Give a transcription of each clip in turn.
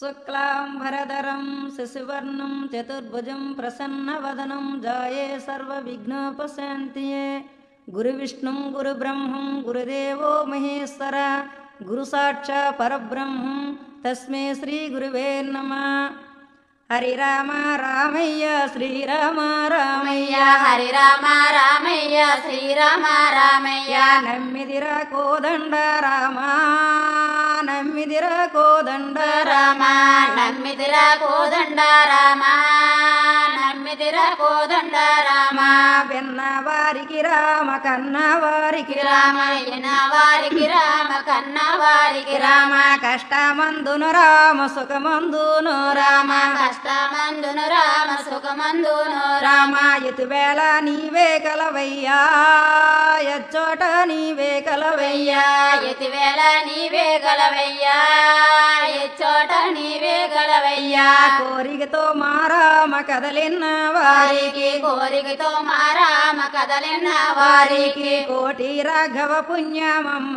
శుక్లాంబరధరం శశివర్ణం చతుర్భుజం ప్రసన్నవదనం జాయే సర్వవిఘ్నోపశాంతియే గురువిష్ణుం గురుబ్రహ్మం గురుదేవో మహేశ్వర గురు సాక్షా పరబ్రహ్మం తస్మే శ్రీ గురువే నమ హరి రామ రామయ్య శ్రీరామ రామయ్య హరి రామ రామయ్య శ్రీరామ రామయ్య నమ్మిదిరా కోదండ రామ నమ్మిదిరా కోదండ రామ నమ్మిదిరా కోదండ రామ నమ్మిదిరా కోదండ రామ విన్న వారికి రామ కన్న వారికి రామ అయిన వారికి రామ కన్న వారికి రామ కష్టమందును రామ సుఖమందును రామ కష్టమందును రామ సుఖమందును రామ ఎతువేళ నీవే కలవయ్యా ఎచ్చోట నీవే కలవయ్యా ఎతివేళ నీవే గలవయ్యా ఎచ్చోట నీవే గలవయ్యా కోరికతో మా రామ కదలిన్న వారికి వారికి కోరికతో మా రామ కదలిన వారికి కోటి రాఘవ పుణ్యమమ్మ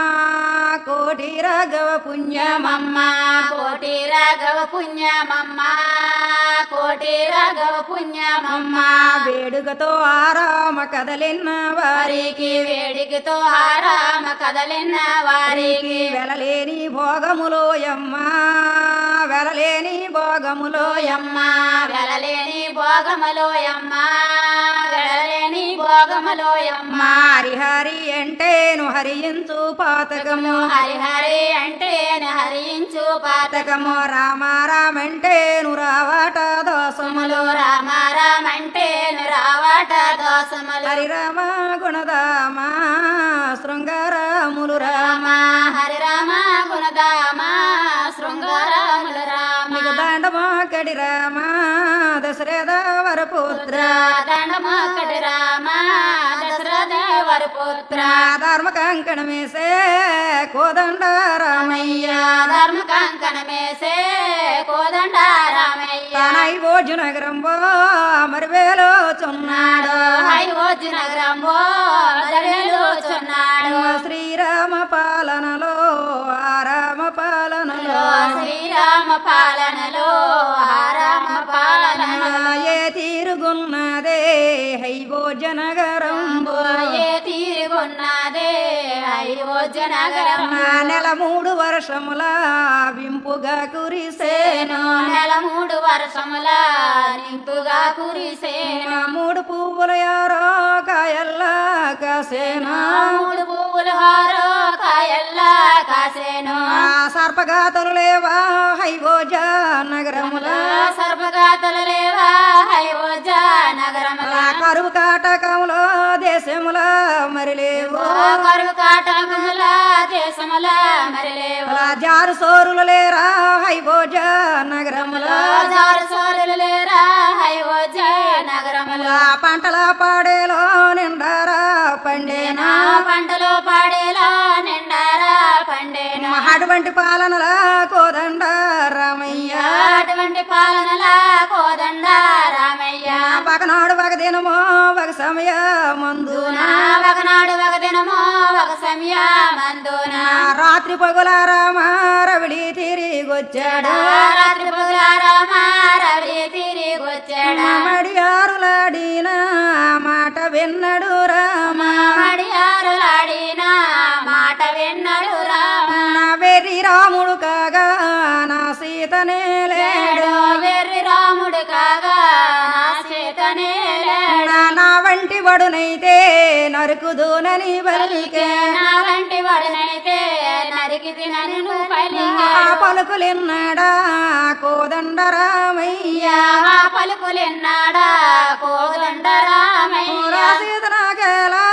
కోటి రాఘవ పుణ్యమమ్మ పుణ్యమమ్మ కోటి రాఘవ పుణ్యమమ్మ కోటి రాఘవ పుణ్యమమ్మ వేడుకతో ఆ రామ కదలిన్న వారికి వారికి వేడికితో ఆ రామ కదలిన వారికి వెలలేని భోగములోయమ్మ వెలలేని భోగములోయమ్మ అమ్మ వెలలేని భోగమలోయమ్మ వెలలేని భోగమలోయమ్మ హరిహరి అంటేను హరించు పాతకము హరిహరి అంటే హరించు పాతకము పాతకము రామ రామంటేను రావట దోసములు దోసములు రామ రామంటే రావట దోసములు హరి రామ గుణదామ శృంగారములు రామ రామ హరి రామ గుణదామ శృంగారములు రామ నీకు దండమా కడి రామ దశరథ వరపుత్ర దండమొక్కటి రామ దశరథేవరి పుత్ర ధర్మ కంకణమేసే కోదండ రామయ్య ధర్మ కంకణమేసే కోదండ రామయ్య తనై భోజు నగరంబో మరివేలో చున్నాడు హైవోజు నగరంబో దడలుచున్నాడు శ్రీరామ పాలనలో ఆ రామ పాలనలో శ్రీరామ పాలనలో ఆ రామ పాలనలో ఏ తీరుగున్నదే హైభోజ నగరంబో ఏ తీరుగున్నదే అయోధ్య నగరం నా నెల మూడు వర్షముల వింపుగా కురిసేను నెల మూడు వర్షముల నింపుగా కురిసేను నా మూడు పువ్వులు యారో కాయల్లా కాసేను మూడు పువ్వులు హారో కాయల్లా కాసేను ఆ సర్పగాతలు లేవా హైభోజ నగరముల సర్పగాతలు లేవా అయోధ్య నగరముల ఆ కరువు కాటకములో దేశముల మరి లేవు కరువు కాటముల దేశముల మరి లేవు అలా జారు సోరులు లేరా హైభోజ నగరముల జారు సోరులు లేరా అయోధ్య నగరముల ఆ పంటల పాడేలో నిండారా పండేనా నా పంటలో పాడేలా నిండారా పండేనా అటువంటి పాలనలా కోదండ రామయ్య అటువంటి పాలనలా కోదండ రామయ్య పకనాడు ఒక దినమో ఒక సమయ మందున నా ఒకనాడు ఒక దినమో ఒక సమయమందున రాత్రి పగుల రామ రవిడి తిరిగొచ్చాడు రాత్రి పగులారా రవి తిరిగి వచ్చాడా మడియారులాడిన మాట విన్నడు రామ మడియారులాడిన మాట విన్నాడు రామ నా వెర్రి రాముడు కాగా నా సీతనే లేడు లేడు వెర్రి రాముడు కాగా నా చేతనే లేడు నా నా వంటి వడునైతే నరుకుదునని బలికే నా వంటి వాడినైతే నరికి తినని నువ్వు పలికే ఆ పలుకులిన్నాడా కోదండ రామయ్య ఆ పలుకులెన్నాడా కోదండ రామయ్య సీత నాకేలా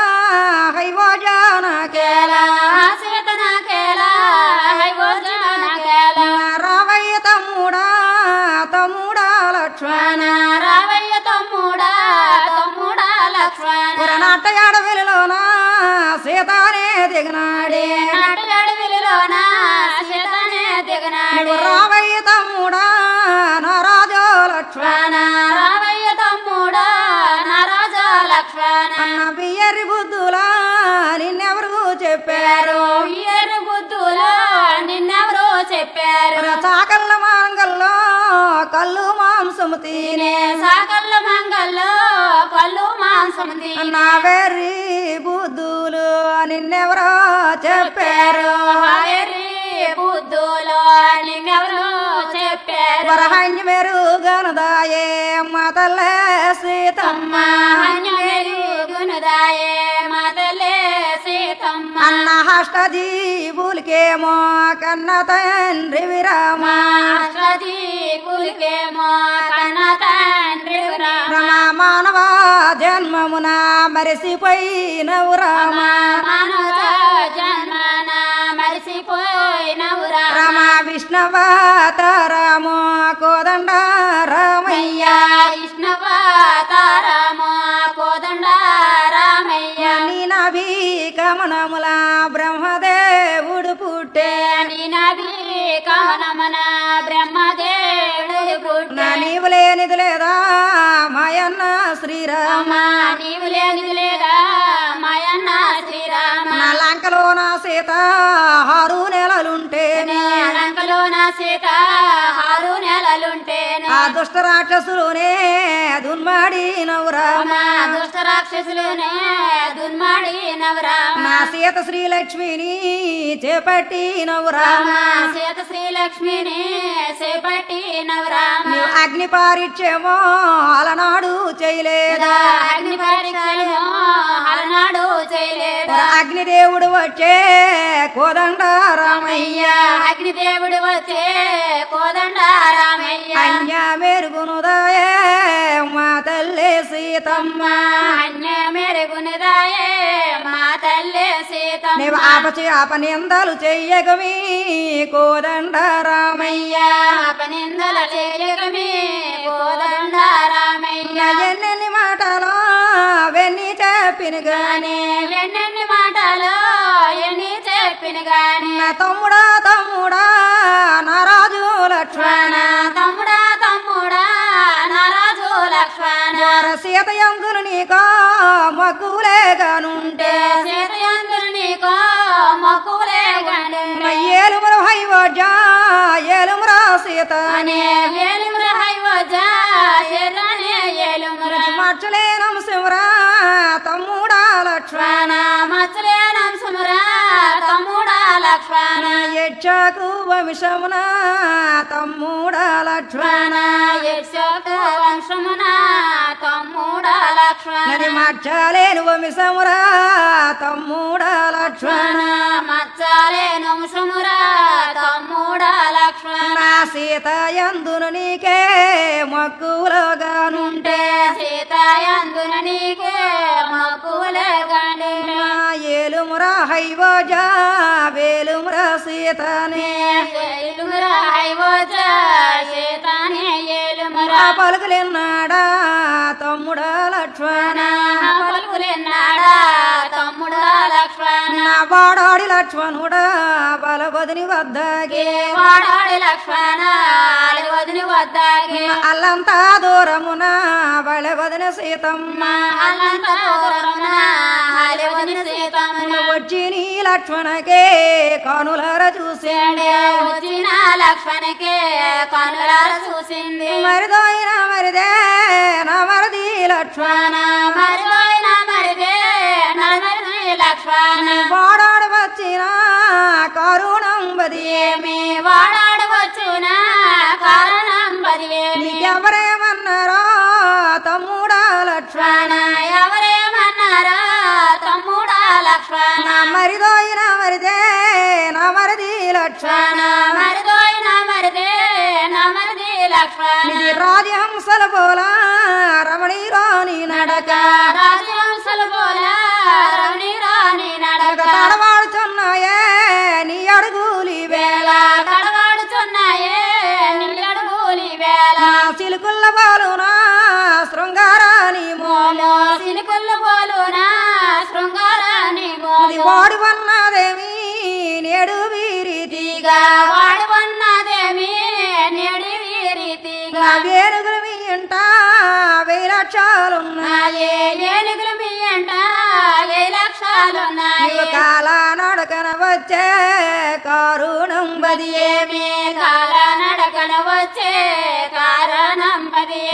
హైవోజానకేలా కేలా సీత నాకేలా హైవోజు నాకేలా రావయ్య తమ్ముడా తమ్ముడా లక్ష్మణ రావయ్య తమ్ముడా తమ్ముడా లక్ష్మణ నాటయాడ వెలిలోన సీతానే దిగనాడే నాటు అడవిలోన సీతనే దిగనాడు రావయ్య తమ్ముడా నా రాజో లక్ష్మణ రావయ్య తమ్ముడా నా రాజా లక్ష్మణ అన్న బియ్యరి బుద్ధులా నిన్నెవరు చెప్పారు ఎరు బుద్ధులో నిన్నెవరో చెప్పారు చాకల్ల మాన మాంసము తినే సాకల్ల మంగల్లో కళ్ళు మాంసం తినే నా వెర్రి బుద్ధులు నిన్నెవరో చెప్పారు హరి బుద్ధులో నిన్నెవరు చెప్పారు వరహంజ మెరుగనదాయే మాతల్లే సీతమ్మ గుణదాయే మాతలే సీతమ్మ అన్న హష్ట జీవులకేమో కన్న తండ్రి విరామ మాస్టది కులికేమో కన్న తండ్రి రామ రమ మానవ జన్మమున మరిసిపోయినవు రామ మానవ జన్మన మరిసిపోయినవు రామ రమ విష్ణవాతరామో కోదండ రామయ్య విష్ణువాతారమో కోదండ రామయ్య నీ నభీ కమనముల బ్రహ్మదేవుడు పుట్టే నినది కవనమన బ్రహ్మదేవుడు పుట్ట నా నీవు లేనిది లేదా మాయన్న శ్రీరామ రామ నీవు లేనిది లేదా మాయన్న శ్రీరామ నా లంకలో నా సీత ఆరు నెలలుంటేనే లంకలో నా సీత ఆరు నెలలుంటేనే ఆ దుష్ట రాక్షసులునే దున్మాడినవు రామ రామ దుష్ట రాక్షసులునే దున్మాడి నవరామ నా సీత శ్రీలక్ష్మిని చేపట్టినవు రామ రామ సీత శ్రీలక్ష్మిని చేపట్టి నవరామ నీవు అగ్ని పారిచ్చేమో అలనాడు చేయలేదా అగ్ని పరీక్షలు అలనాడు చేయలేదా అగ్నిదేవుడు వచ్చే కోదండ రామయ్య అగ్నిదేవుడు వచ్చే కోదండ రామయ్య అన్య మెరుగునుదాయే మా తల్లి సీతమ్మ అన్య మెరుగునిదాయే మా తల్లి సీతమ్మ నీవు ఆపచి ఆపనిందలు చెయ్యగమి కోదండ రామయ్య అపనిందల చేయగమి కోదండ రామయ్య ఎన్నెన్ని మాటలో వెన్ని చెప్పిన గాని గాని ఎన్నెన్ని మాటలు ఎన్ని చెప్పిన గాని నా తమ్ముడా తమ్ముడా నా రాజు లక్ష్మణ నా తమ్ముడా తమ్ముడా నారాజు లక్ష్మణ వార సీత యందును నీకో మగ్గులేగానుంటే సీతయందులు నీకో మక్కువలే గాని ఏలుమురు హైవజ ఏలుమురా సీత అనే వేలుముర హైవజ శరణే ఏలుముర మచ్చలేనం శివరా తమ్ముడా లక్ష్మణ మచ్చలే నంసుమురా తమ్ముడా లక్ష్మణ యక్షకు వంశమున తమ్ముడా లక్ష్మణ యశోకు వంశమున తమ్ముడా లక్ష్మణ నది మచ్చలేను వంశమురా తమ్ముడా లక్ష్మణ మచ్చాలే వంశమురా తమ్ముడా లక్ష్మణ నా సీత యందును నీకే మక్కువలోగానుంటే సీతాయందున నీకే మక్కువలే గాని నా ఏలుమురా హైవజ వేలుమురా సీతనే ఏలుమురా హైవోజ సీతానే ఏలుమురా ఆ పలుకులెన్నాడా తమ్ముడా లక్ష్మణ పలుకులెన్నాడా తమ్ముడా లక్ష్మణ నా వాడాడి లక్ష్మణుడా బలవదిని వద్దకి వాడాడి లక్ష్మణ వదిని వద్దాగి అల్లంతా దూరమున బలవదిన సీతమ్మ అల్లంత దూరమున వదిన సీతమ్మ వచ్చి నీ లక్ష్మణకే కనులర చూసేండి వచ్చిన లక్ష్మణకే కనులార చూసింది మరిదోయిన మరిదే నా మరిది లక్ష్మణ మరిపోయిన మరిదే నలమరి లక్ష్మణ వాడాడు వచ్చిన కరుణం బది ఏమి వాడాడవచ్చున కారణం బదివేమి నీకెవరేమన్నారో తమ్ముడా లక్ష్మణ ఎవరేమన్నారా తమ్ముడా లక్ష్మణ నా మరిదోయిన మరిదే నా మరిది లక్ష్మణ మరిదోయిన మరిదే నమరిది లక్ష్మణ ఇది రాజహంసల పోలా రమణి రాణి నడక రాజవంశలు పోలా రమణి రాణి నడక తడవాడుచున్నాయే నీ అడుగులి వేళ కడవాడుచున్నాయే నిల్లడుగులి వేళ నా చిలుకుల్ల బాలునా శృంగారాని మోమో మోమో సినుకులు పోలునా శృంగారాని ఇది మోము వాడి వన్నదేమి నేడు వీరిది తీగా వాడు ఉన్నదేమి నేడి వీరితిగా నా వేరుగులు మీ ఇంట వెయ్యి లక్షలున్నా నాయే ఏనుగులు మీ అంట ఏ లక్షలున్నాయి నీవు కాల నడకన వచ్చే కారుణం బది ఏమి కాల నడకన వచ్చే కారణం పది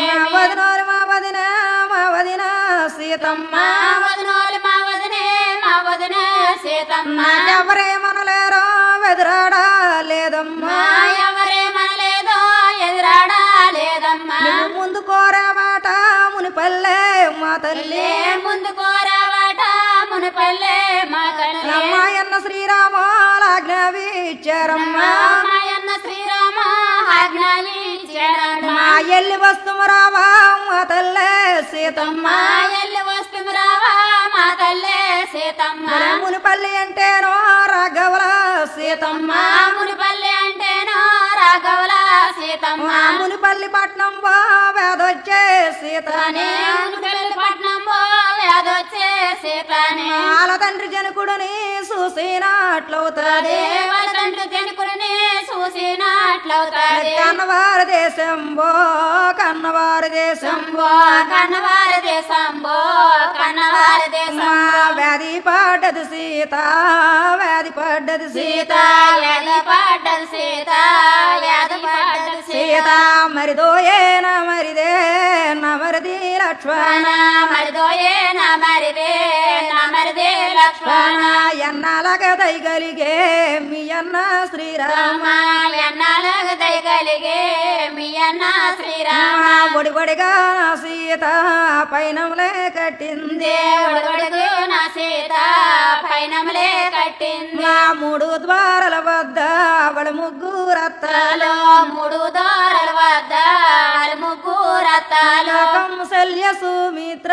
వదినోలు మా వదిన మా వదిన సీతమ్మ మా వదినోలు మా వదినే మా వదిన సీతమ్మ నాకెవరేమనలేరో వెదురాడా లేదమ్మా మా ఎవరేమనలేదో ఎదురాడా లేదమ్మా నువ్వు ముందు కోరామాట మునిపల్లె మా తల్లి లే ముందు కోరావాట మునిపల్లె మా తల్లి అమ్మాయన్న శ్రీరామాజ్ఞావి ఇచ్చారమ్మా మాయన్న శ్రీరామ ఆజ్ఞాని చేరాడు మా ఎల్లి వస్తుము రావా మా తల్లే సీతమ్మ మా ఎల్లి వస్తుంది రావా మా తల్లే సీతమ్మ మునిపల్లి అంటేనో రాఘవల సీతమ్మ మా మునిపల్లి అంటేనో రాఘవల సీతమ్మ మా మునిపల్లి పట్నం బా వేదొచ్చే సీతనే మునిపల్లి పట్నం వ్యాధొచ్చే సీతనే వాళ్ళ తండ్రి జనకుడిని చూసినట్లవుతుంది దేవల తండ్రి జనకుడిని చూసినట్లవుతాది కన్నవారి దేశం బో కన్నవారి దేశం శంభో కన్నవారి దేశంబో కన్నవారి దేశం మా వ్యాధి పడ్డది సీత వ్యాధి పడ్డది సీత సీత యాది పడ్డది సీత యాది పడ్డది సీత సీత మరిదోయే నా మరిదే నా మరిది లక్ష్మణ మరిదోయే నా మరిదే నా మరిదే లక్ష్మణ ఎన్నాలగా దయగలిగే మీ అన్న శ్రీరామ రామ ఎన్నాళ్ళకు దయగలిగే మీ అన్న శ్రీరామ ఒడి ఒడిగా నా సీత పైనములే కట్టింది దేవుడు కొడుకు నా సీత పైనములే కట్టింది నా మూడు ద్వారాల వద్ద అవడు ముగ్గురత్తాలు అత్తాలో మూడు దోరల వద్ద వాళ్ళు ముగ్గురు అత్తాలు కంసల్య సుమిత్ర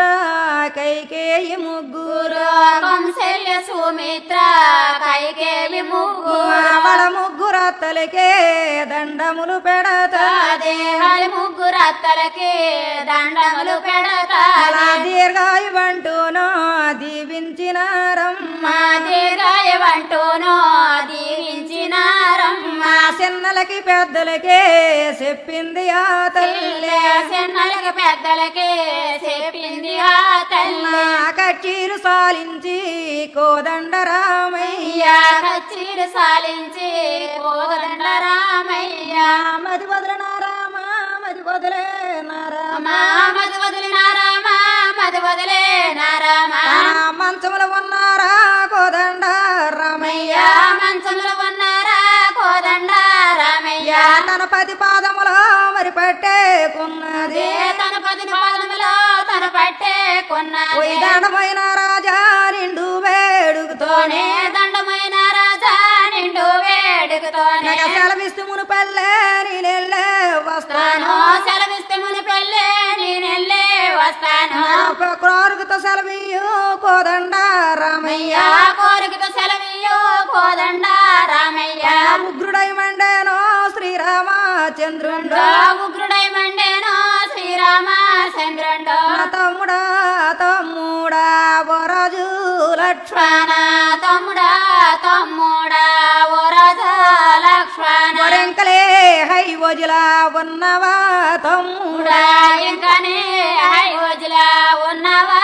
కైకేయి ముగ్గురు కంశల్య సుమిత్ర కైకేవి ముగ్గురు అవడ ముగ్గురత్తలకే దండములు పెడతా దేహాలు ముగ్గురు అత్తలకి దండములు పెడతా అలా దీర్ఘాయువంటూనో దీవించినారమ్మ మా దీర్ఘాయవంటూనో దీవించినారమ్మ మా చిన్నలకి పెద్దలకే చెప్పింది ఆ తల్లి చిన్నలకి పెద్దలకి చెప్పింది ఆ తల్లి నా కచ్చీలు సాలించి కోదండ రామయ్య అయ్యా కచ్చీరు సాలించి కోదండ రామయ్య మది వదిలిన రామ మది వదిలేన రామ మా మది వదిలిన రామ మది వదిలే నారామ నా మంచములు ఉన్నారా కోదండ రామయ్య అయ్యా మంచంలో ఉన్నారా కోదండ రామయ్య తన పది పాదములో మరి పట్టేకున్నది అదే తన పది పాదములో తన పట్టే కొన్నది ఉయ్యాడమైన రాజా నిండు వేడుకుతోనే తోనే దండమైన రాజా నిండు వేడుకతోనే నగ సెలవిస్తూ మునుపల్లె నేనెళ్ళే వస్తాను తాను సెలవిస్తే ముని పెళ్ళే నేనెళ్ళే వస్తాను క్రోరుగుతో సెలవియు కోదండ రామయ్య అయ్యా కోరికతో సెలవియో కోదండ రామయ్య ఉగ్రుడై మండేనో శ్రీరామచంద్రుండు ఉగ్రుడై మండేనో శ్రీరామచంద్రుండు నా తమ్ముడా తమ్ముడా ఓ రాజు లక్ష్మణ లక్ష్మణ తమ్ముడా తమ్ముడా ఓ రాజా లక్ష్మణ వరెంకలే హై వజులా ఉన్నవా తమ్ముడా తమ్ముడా ఇంకనే హై రోజులా ఉన్నవా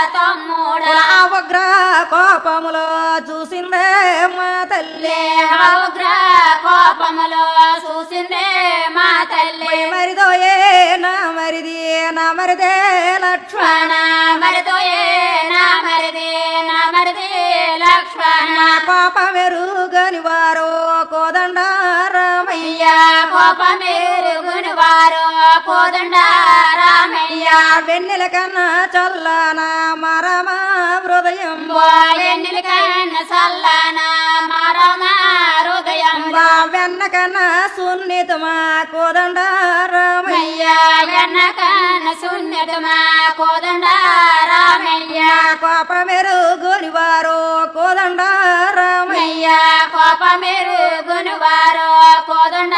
తమ్ముడా ఉగ్ర కోపములో చూసిందే మా తల్లి ఉగ్ర కోపములో చూసిందే మా తల్లి మరిదోయే నా మరిది నా మరిదే లక్ష్మణ లక్ష్మణ మరిదోయే నా మరిది నా మరిది లక్ష్మణ నా కోపమెరుగని వారు కోదండ రామయ్య అయ్యా కోపమేరుగుని వారు కోదండ రామయ్య వెన్నెల కన్నా చల్లన మరమ హృదయం ఎన్నిల కన్న సల్లన మరమ హృదయం బా వెన్న కన్నా సున్నితమా కోదండ రామయ్య అయ్యా ఎన్న కన్న శూన్యతమా కోదండ రామయ్య కోపమెరుగని వారు కోదండ రామయ్య అయ్యా కోపమేరుగుని వారు కోదండ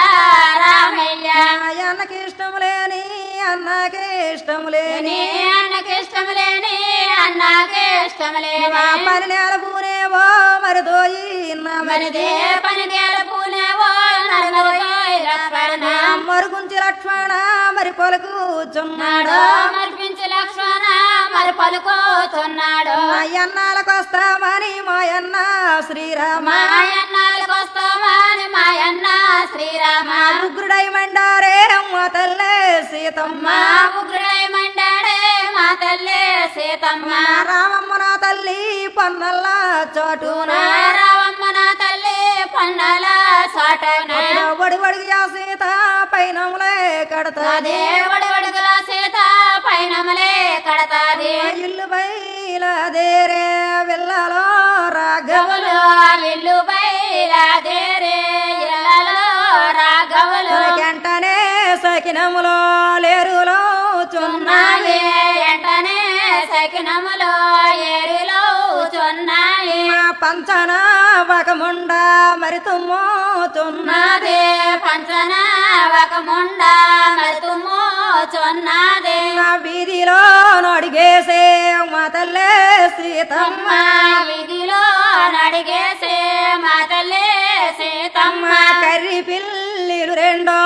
రామయ్య అన్నకి ఇష్టం లేని అన్నకి ఇష్టం లేని నీ అన్నకి ఇష్టం లేని అన్నకి ఇష్టం లేని నా పని నేల పూనేవో మరిదోయి నా మరిదే పని గెలుపునేవో నలుగురు లక్ష్మణ మరుగుంచి లక్ష్మణ మరి పలుకుచున్నాడు నాడు మర్పించి లక్ష్మణ మరి పలుకోతున్నాడు అన్నాలకు వస్తామని మాయన్న శ్రీరామ మాయన్నాళ్ళకి వస్తామని మాయన్న శ్రీరామ ఉగ్రుడై మండారే మా తల్లే సీతమ్మ మా ఉగ్రుడై మండాడే మా తల్లి సీతమ్మ రామమ్మ నా తల్లి పన్నల్ల చోటున రావమ్మ నా తల్లి పండాల సాటన బడి బడికి ఆ సీత పైనములే కడతాది దేవుడు వడుగుల సీత పైనమలే కడతాది ఇల్లు బయలదేరే వెళ్ళలో రాఘవులు గవులు ఇల్లు బయలాదేరే ఇళ్ళలో రాఘవులు వెంటనే సకినములో లేరులో చున్నాయి ఉన్నాయి ఎంటనే సకినములో ఏరులో చున్నాయి మా పంచన వకముండ మరి తుమ్మో చున్నది నాదే పంచన ఒక ముండ మరుతుమో చున్నదే నా వీధిలో నడిగేసే మా తల్లే సీతమ్మ అమ్మ వీధిలో నడిగేసే మా తల్లి సీతమ్మ మా కర్రి పిల్లిలు రెండో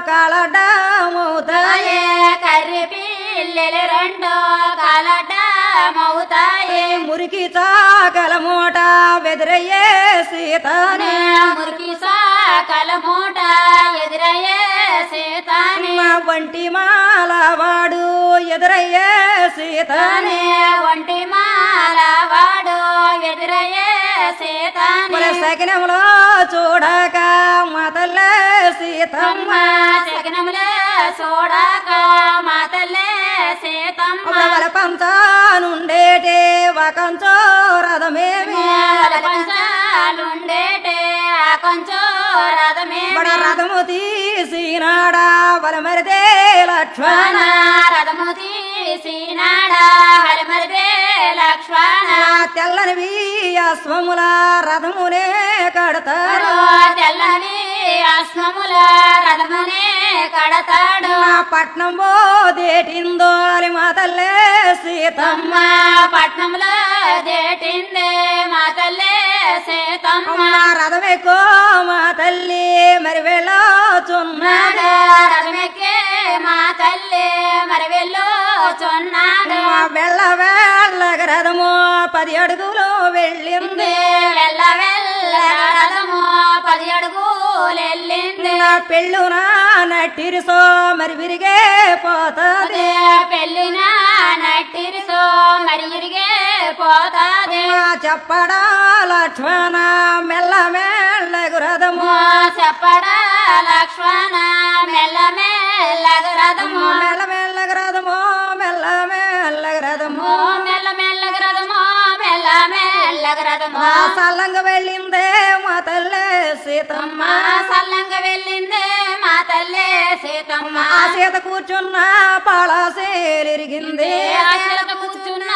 కాలడ్డమవుతాయి తాయే కర్రి పిల్లలు రెండో కలట మౌతాయే మురికి చాకల మూట బెదిరయ్యే సీతనే మురికి సాకల మూట ఎదురయ్యే సీతానే మా వంటి మాల వాడు ఎదురయ్యే సీతనే తానే ఒంటి మాల వాడు ఎదురయ్యే సీతానే మన సకినంలో చూడక మా తల్లే సీతమ్మ అమ్మ శకనములే చూడక మా తల్లే సీతమ్మ వాళ్ళ పంచానుండేటే వకంచో రథమేమి పంచాలుండేటే ఆ కొంచెం రథమే మన రథము తీసినాడా వల మరిదే లక్ష్మణ రథము తీసినాడా హరిమరిదే లక్ష్మణ ఆ తెల్లనివి అశ్వముల రథమునే కడతారు తెల్లని అశ్వముల రథమునే కడతాడు ఆ పట్నం పోదేటిందో అని మా తల్లే సీతమ్మ అమ్మ పట్నంలో దేటిందే మా తల్లే సీతమ్మ అమ్మ రథమెక్కో మా తల్లి మరి వెళ్ళచున్నాడు నాడు రథమెక్కే మా తల్లి మరి వెళ్ళుచున్నాడు వెళ్ళ వెళ్ళగ రథము పది అడుగులు వెళ్ళింది వెళ్ళ వెళ్ళ రథము పది అడుగులు వెళ్ళింది నా పెళ్ళున నట్టిరిసో మరి విరిగే పోతుంది పెళ్ళిన నట్టిరిసో మరి ఇరిగే పోతాది చెప్పడా లక్ష్మణ మెల్ల మెల్లగు రథము చెప్పడా లక్ష్మణ మెల్ల మెల్లగ రథము మెల్ల మెల్లగు రథము మెల్ల మెల్లగు రథము మెల్ల మెల్లగ రథము మెల్ల మెల్లగ రథము ఆ సల్లంగా వెళ్ళిందే మా తల్లే సీతమ్మ మా సల్లంగా వెళ్ళిందే మా తల్లి సీతమ్మ ఆ సీత కూర్చున్న పాళాసేలిరిగింది ఆశలత కూర్చున్న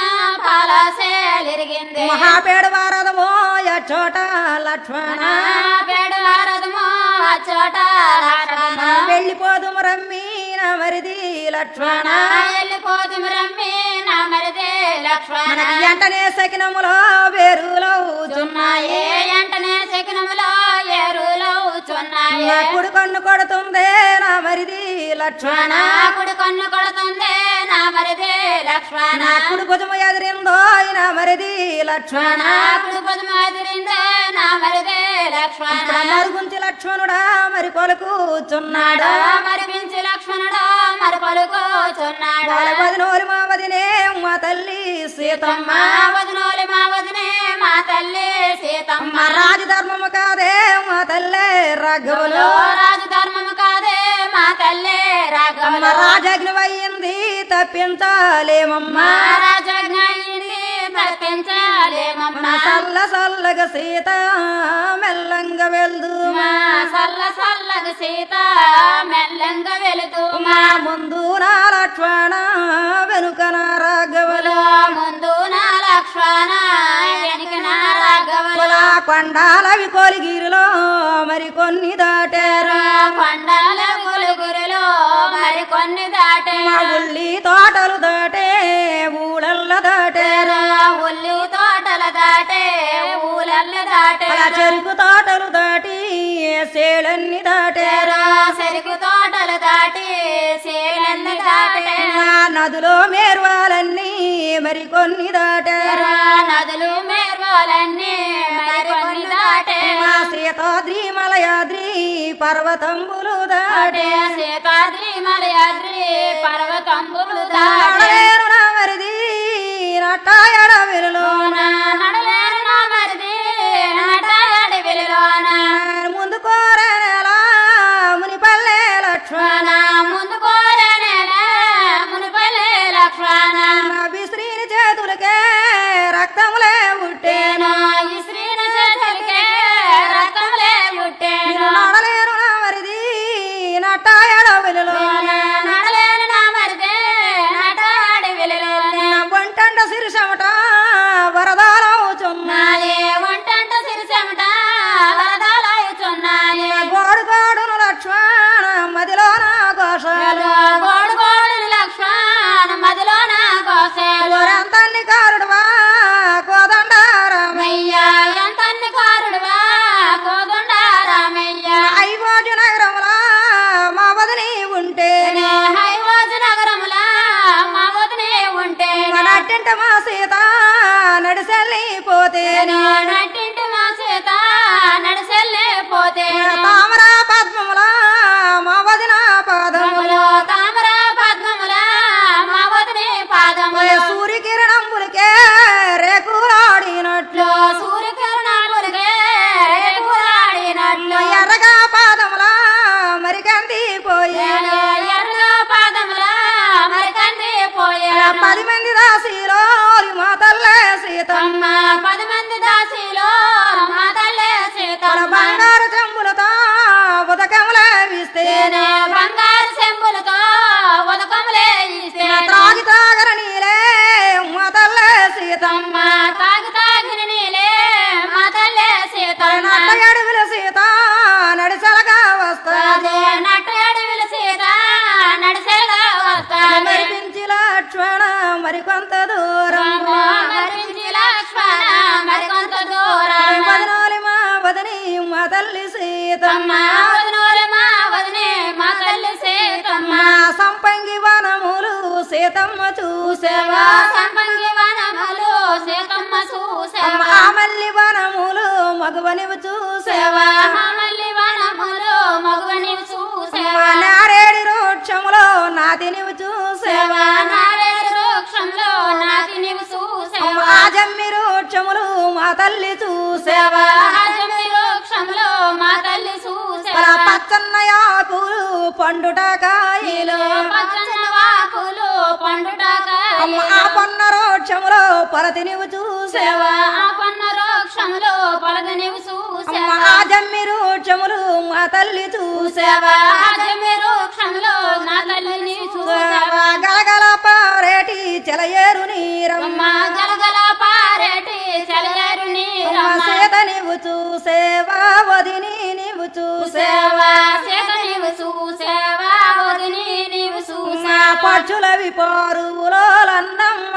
పాలాసేలిరిగింది మహాపేడు వారదము చోట లక్ష్మణ పేడు రథము ఆ చోట రథము వెళ్ళిపోదుము రమ్మీన మరిది లక్ష్మణ వెళ్ళిపోతుము రమ్మి నా మరిదే లక్ష్మణ మనకి వెంటనే సకినములో వేరులో చున్నాయే ఎంటనే శకునములో ఏరులో చున్నాయే నా కుడి కన్ను కొడుతుందే నా మరిది లక్ష్మణ నా కుడి కన్ను కొడుతుంది నా మరిదే లక్ష్మణ నా కుడి భుజము ఎదిరిందో నా మరిది లక్ష్మణ నా కుడి పదము ఎదిరిందే నా మరిదే లక్ష్మణ మరుగుంచి లక్ష్మణుడా మరి కొలుకుచున్నాడు మరి మించి లక్ష్మణుడు మరి పలుకోచున్నాడు వాళ్ళ వదినోలు మా వదినే మా తల్లి సీతమ్మ మా వదినోలి మా వదినే మా తల్లి సీతమ్మ మా రాజధర్మము కాదే మా తల్లే రఘువులు రాజు ధర్మము కాదే మా తల్లి అమ్మ రాఘవులు రాజాజ్ఞ అయ్యింది తప్పించాలేమమ్మా మహారాజాజ్ఞ అయింది తప్పించాలేమమ్మ మా సల్ల సల్లగ సీత మెల్లంగా వెళ్దు మా సల్ల సల్లగ సీత మెల్లంగా వెళుతూ మా ముందు నా లక్ష్మణ వెనుక నా రాఘవులు ముందు నా లక్ష్మణ వెనుక నా రాఘవులు కులా కొండాలవి కోలిగిరిలో మరి కొన్ని దాటారు కొండల గులుగురులో మరి కొన్ని దాటే మా ఉల్లి తోటలు దాటే ఊళ్ళల్ల దాటారు ఉల్లి తోటల దాటే ఊలల్ల దాటే అలా చెరుకు తోటలు దాటి సేలన్ని దాటారు చెరుకు తోటలు దాటి శీలన్ని దాటే ఆ నదిలో మేర్వాలన్నీ మరి కొన్ని దాటారు నదులు మేర్వాలన్నీ మరి కొన్ని దాటే మా సీతాద్రి మలయాద్రి పర్వతంబులు దాటే అటే సీతాద్రి మలయాద్రి పర్వతంబులు దాటే నడలేరు నా మరిది నట్టాయడ విలులో నడలేరు నా మరిది నటాడి వెలులోన ముందు కోరనేలా మునిపల్లె లక్ష్మణ మన ముందు కోరనేల మునిపల్లె లక్ష్మణ నా విశ్రీని చేతులకే రక్తములే ఉట్టేను నేను ఈ శ్రీన చేతులకే రక్తంలే ముట్టేను నడలేరు నా మరిది నట్టాయడ విలులో నడలేను నా మరిదే నటాడి వెలులోన వంటండ సిరిసమట వరదాలవుచున్నా నాయే వంటంట సిరిసెమట వరదాలాయుచున్నాయే గోడు గోడును లక్ష్మణ మదిలో నా ఘోషాలు గోడు గోడుని లక్ష్మణ మదిలో నా కోసేలు ఊరంతన్ని కారుడువా కోదండారామయ్య అయ్యా ఎంతన్ని కారుడువా కోదండ రామయ్య ఐవోజు నగరములా మా వదిని ఉంటే హైవాజు నగరములా మా వదినే ఉంటే నట్టింట మా సీత నడిసెళ్ళిపోతే నట్టింటి మా చేత నడిసెల్లే పోతే తామర పద్మములా మా వదిన పాదములు తామర పద్మముల మా వదినే పాదములు సూర్యకిరణంబులకే రేకులాడినట్లు సూర్యకిరణాలుగే రేకులాడినట్లు ఎర్రగా పాదములా మరికందిపోయే ఎర్ర పాదముల మరి కంది పోయే పది మంది దాసిలో మా తల్లే సీతమ్మ అమ్మ పది మంది దాసిలో మా తల్లే సీతమ్మ బంగారు చెంబులతో ఉదకములే విస్తే బంగారు చెంబులతో ఉదకములే ఇస్తే త్రాగి త్రాగర నీలే మా తల్లే సీతమ్మ అమ్మ తాగి తాగిన నీలే మా తల్లే సీతమ్మ నట్ట అడుగుల సీత నడిచలగా వస్తాది అదే నట్టు అడవిల సీత నడిసెలగా వస్తాను మరిపించి లక్ష్మణ మరికొంత దూరం మరించి లక్ష్మణ మరికొంత దూరం వదనాలి మా వదని మా తల్లి సీతమ్మ అమ్మ వదినోలే మా వదినే మా తల్లి సీతమ్మ మా సంపంగి వనములు సీతమ్మ చూసేవా సంపంగి వనములు సీతమ్మ చూసేవా ఆ మల్లి వనములు మగవనివి చూసేవా మల్లి వనములు మగువని మా చూసేవా నారేడి రోక్షములో నాతినివి చూసేవా నారేడు వృక్షంలో నాటి నీవు చూసేవా ఆ జమ్మి రోక్షములు మా తల్లి చూసేవా రాజమి వృక్షంలో మా తల్లి మన చూసేవా పచ్చన్న ఆకులు పండుట కాయలు పచ్చని వాకులు పండుటాక అమ్మ ఆ పొన్న రోక్షములో పొలతినివి చూసేవా ఆ పన్న వృక్షంలో పలక నీవు అమ్మ చూసేవా ఆ జమ్మి రోక్షములు మా తల్లి చూసేవా రాజమి వృక్షంలో నా తల్లి నీవు చూసేవా గలగల పారేటి చెలయేరు నీరమ్మ అమ్మ గలగల పారేటి చలగారు అమ్మ నీరమ్మ సీత నీవు చూసేవా వదిని నీవు చూసేవా సేవా చేత నీవు చూసేవా వదిని నీవు చూసేవా మా పక్షులవి పారువులో లన్నమ్మ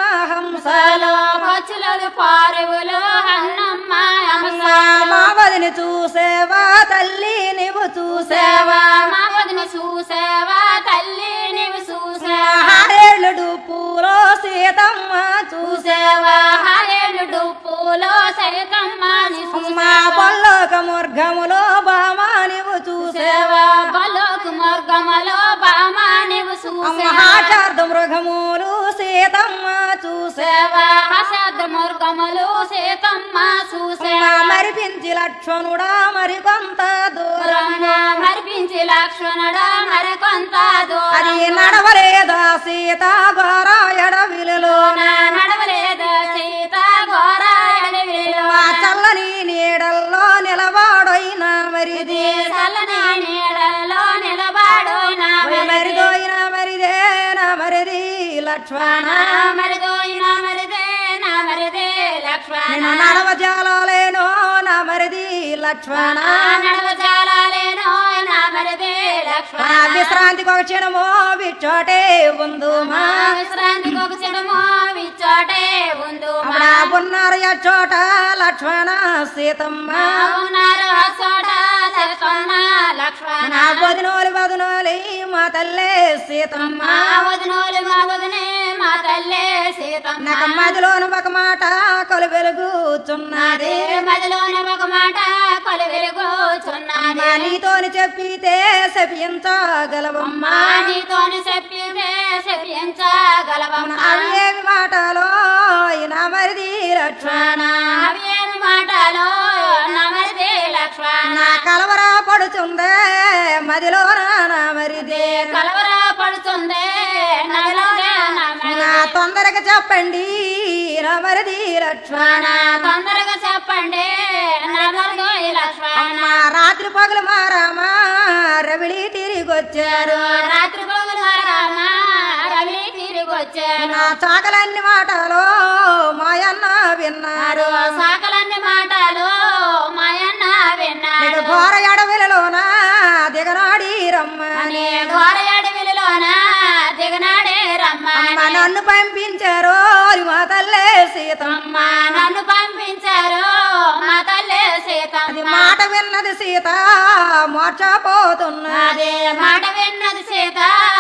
హంసలో సలో పచ్చులలు పారువులు అన్నమ్మ హంస మా వదిని చూసేవా తల్లి నీవు చూసేవా సేవా మా వదిని చూసేవా తల్లి నీవు చూసేవా హారేళ్ళు పూలో సీతమ్మ చూసేవా చూసేవా హారేడు డుప్పులో సరితమ్మ నీ మా పల్లోక మార్గములో బామా నీవు చూసేవా చూసేవా బలోకు మార్గములో బామా నీవు చూసేవా మహాచార్ద మృగములు సీతమ్మ చూసేవా సేవా హసద మార్గములు సీతమ్మ చూసేవా మరిపించి లక్ష్మణుడా మరి కొంత దూరం దూరమున మరిపించి లక్ష్మణుడా మరికొంత అది దూరం నడవలేదా సీత గోరాయడ విలులో నా నడవలేదు సీత ఘోరాయని విలువ మా చల్లని నీడల్లో నిలవాడైన మరిది చల్లని నీడలో నిలబాడు నా మరిదోయిన మరిదేన మరిది లక్ష్మణ మరిదోయిన మరిదే నా మరిదే లక్ష్మణ నేను నడవ జాలేనో నా మరిది లక్ష్మణ నడవ జాలేనో నా మరిదే నా లక్ష్మణ విశ్రాంతికి ఒక క్షణమో విచ్చోటే ఉందు మా మా విశ్రాంతికి ఒక చెడమో విచ్చోటే ఉందు అప్పుడు ఆ బున్నారు చోట లక్ష్మణ సీతమ్మ ఉన్నారు ఆ చోట సరితమ్మ లక్ష్మణ నా వదినోలి వదినోలి మా తల్లే సీతమ్మ మా వదినోలు మా వదినే మా తల్లే సీతమ్మ నాకు మదిలోను ఒక మాట కొలు వెలుగుచున్నది అదే మదిలోని ఒక మాట కొలు వెలుగు పోచున్నది నీతోని చెప్పితే శపించగలవమ్మా అమ్మా నీతోని చెప్పితే చెప్పించగలవమ్మా అవి ఏమి మాటలో నా మరిది లక్ష్మణ అవి ఏమి మాటలో నమరిదే లక్ష్మణ నా కలవరా పడుతుందే మదిలో నా మరిది కలవర పడుతుంది నదిలోనే నమరి నా తొందరగా చెప్పండి నా మరిది లక్ష్మణ తొందరగా చెప్పండి నమరిదో లక్ష్మణ మా రాత్రి పగలు మా రామ రవిడి తిరిగొచ్చారు రాత్రి పగలు రామ రవి తిరిగి వచ్చాను నా చాకలన్ని మాటలు మాయన్న విన్నారు సాకలన్ని మాటలు మాయన్న ఇక విన్నాడు ఘోర ఎడవిలలోన దిగనాడి రమ్మని అని ఘోర అడవిలోన దిగనాడే రమ్మని అమ్మ నన్ను పంపించారు మా తల్లే సీతమ్మ అమ్మ నన్ను పంపించారు మా తల్లి అది సీతమ్మ మాట విన్నది సీత మోర్చపోతున్నది అదే మాట విన్నది సీత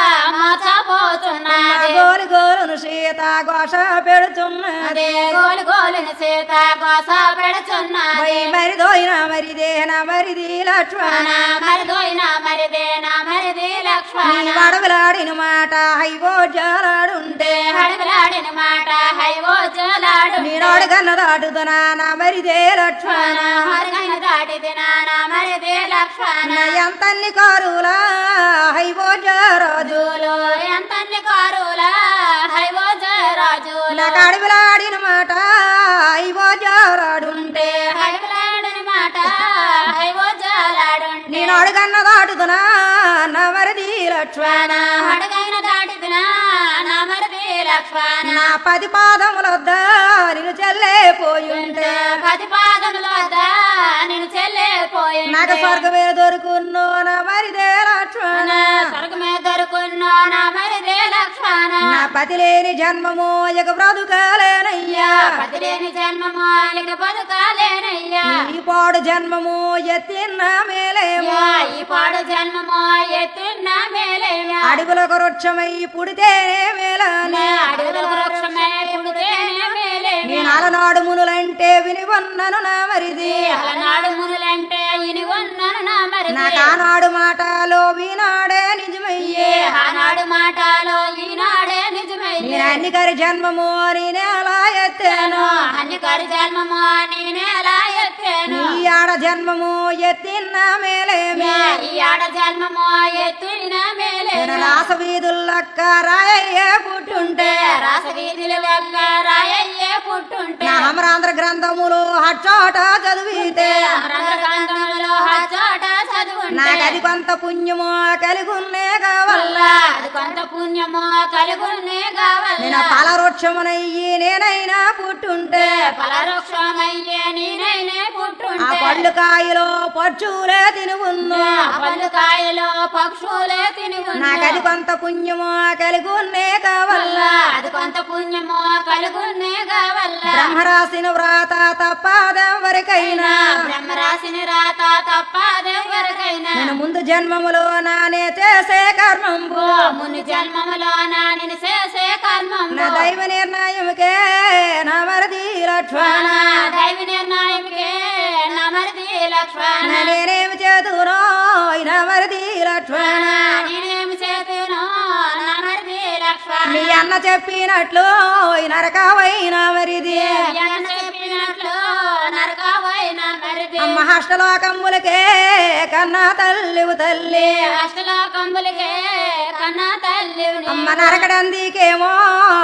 మోసపోతున్నది గోలి గోలును సీత ఘోష పెడుతున్నది అదే గోలు గోలుని సీత కోస పెడుచున్నది వై మరిదోయిన మరిదేన మరిది లక్ష్మణ మరిదోయిన మరిదేనా మరిది లక్ష్మణ వడవలాడిన మాట హైవో జాలాడుంటే హడగలాడిన మాట హైవో జలాడు నేనాడు కన్న దాటుతున్నా నా మరిదే లక్ష్మణ హరగన దాటిది నానా మరిదే లక్ష్మణ ఎంతన్ని కారులా హైవో రాజు జూలు ఎంతన్ని కారుల హైవో రాజుల నాకు అడవిలాడిన మాట హైవో జాలాడుంటే హడగలాడిన మాట హైవో జలాడుంటే నేను అడుగన్న దాటుతున్నా నా మరిది లక్ష్మణ హడగైన దాటిదిన నా మరిది లక్ష్మణ నా పది పాదములొద్ద నిన్ను చెల్లే పోయుంటే పది పాదముల వద్ద నేను చెల్లిపోయి నాకు స్వర్గమే దొరుకున్నో నా మరిదే లక్ష్మణ స్వర్గమే దొరుకున్నా నా మరిదే లక్ష్మణ నా పతి లేని జన్మము ఇక బ్రతుకాలేనయ్యా పతిలేని జన్మము ఇక బతుకాలేనయ్యా ఈ పాడు జన్మము ఎత్తిన్న మేలేమో అయ్యా, ఈ పాడు జన్మము ఎత్తున్న మేలేమా అడుగులకు వృక్షమై పుడితేనే మేలని అడుగుల వృక్షమే పుడితేనే మేలేమి నేను అలనాడు మునులంటే వినివన్నను నా మరిది అలనాడు మునులంటే ఇని ఉన్నాను నా మరిది నాకు ఆనాడు మాటలో వినాడే నిజమయ్యే ఆనాడు మాటలో ఈనాడే నిజమైంది నేను అన్ని కరి జన్మము నేనే అలా ఎత్తాను అన్ని కరి జన్మము నేనే ఎలా ఎత్తాను ఈ ఆడ జన్మము ఎత్తిన్న మేలేమే ఈ ఆడ జన్మము ఎత్తున మేలే నేను రాస వీధుల్లక్క రాయయ్యే పుట్టుంటే రాస వీధుల యొక్క రాయయ్యే పుట్టుంటే నా అమరాంధ్ర గ్రంథములు హచ్చోట చదివితే రంధ్రకాంతంలో చోట చదువుంటే నాకు అది కొంత పుణ్యము కలిగున్నే కావల్ల వల్ల అది కొంత పుణ్యము కలుగునే కావాలి నేను ఫలవృక్షమునయ్యి నేనైనా పుట్టుంటే ఫలవృక్షమయ్యే నేనైనే ఆ పుట్టుంటే పళ్ళు కాయలు పచ్చులే తినుగున్ను ఆ పళ్ళు కాయలు పక్షులే తిని నాకు అది కొంత పుణ్యము కలిగున్నే కావల్ల అది కొంత పుణ్యము కలుగునే కావల్ల బ్రహ్మ రాసిన వ్రాత తప్పదెవరికైనా బ్రహ్మ రాసిన రాత తప్పదెవరికైనా నేను ముందు జన్మములో నానే చేసే కర్మంబు ఓ ముని జన్మములో నా నిన్ను చేసే కర్మం నా దైవ నిర్ణయముకే నా మరది లక్ష్మణ దైవ నిర్ణయంకే నమరిది లక్ష్మణ నా నేనేమి చేతునో నా మరది లక్ష్మణ నేనేమి చేతును నమరిది లక్ష్మణ మీ అన్న చెప్పినట్లు నరకవైన మరిది ఎంత చెప్పినట్లు నరకవైన మరిది అమ్మ హష్టలోకములకే కన్నా తల్లివు తల్లి అష్టలోకంబులకే కన్నా తల్లి అమ్మ నరకడందికేమో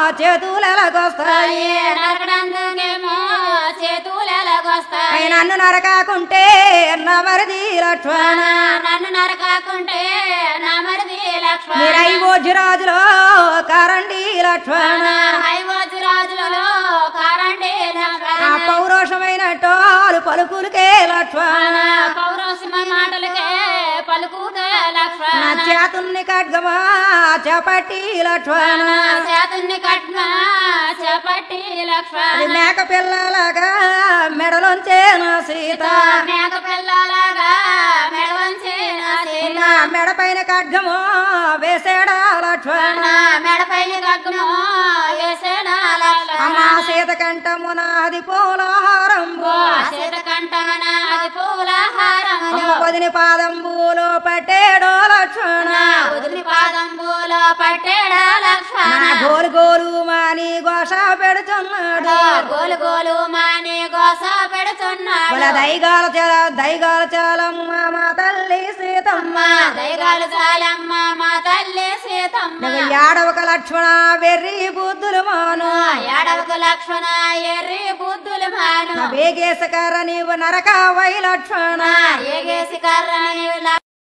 చేతులకొస్తాయి నరకడందుకేమో చేతులు ఎలాగొస్తాయి అయి నన్ను నరకాకుంటే నా మరిది లక్ష్మణ నన్ను నరకాకుంటే నా మరిది లక్ష్మణ మీరై రాజులో కారండి లక్ష్మణ హైవోజు రాజులలో కారండి ఆ పౌరోషమైన టోలు పలుకులకే లక్ష్మణ పౌరోషమ మాటలకే పలుకుతే నా లక్ష్మణ చేతుల్ని ఖడ్గమా చేపట్టి లక్ష్మణ చేతుని కట్న చేపట్టి అది లక్ష్మణ మేక పిల్లలాగా మెడలోంచే నా సీత మేక పిల్లలాగా మెడవంచి నా సీత నా మెడ పైన ఖడ్గము వేసాడా లక్ష్మణ మెడపైన గగ్గము వేసేనా అమ్మా సీత కంఠము నాది పూలహారంబు సీత కంఠమన అది పూలహారములు అమ్మ వదిని పాదంబులో పట్టేడో లక్ష్మణ వదిలి పాదంబులో పట్టేడా లక్ష్మణ నా గోలు గోలు మాని ఘోష పెడుతున్నాడు గోలు గోలు మాని గోస పెడుతున్నాడు వాళ్ళ దైగాల చల దైగాల చాలమ్మ మా తల్లి సీతమ్మ దయగాలు చాలమ్మ మా తల్లి సీతమ్మ నువ్వు ఏడవక లక్ష్మణ వెర్రి బుద్ధులు మాను ఏడవకు లక్ష్మణ ఎర్రి బుద్ధులు మాను వేగేశకర నీవు నరక వై లక్ష్మణ ఏగేసి కర్ర నీవు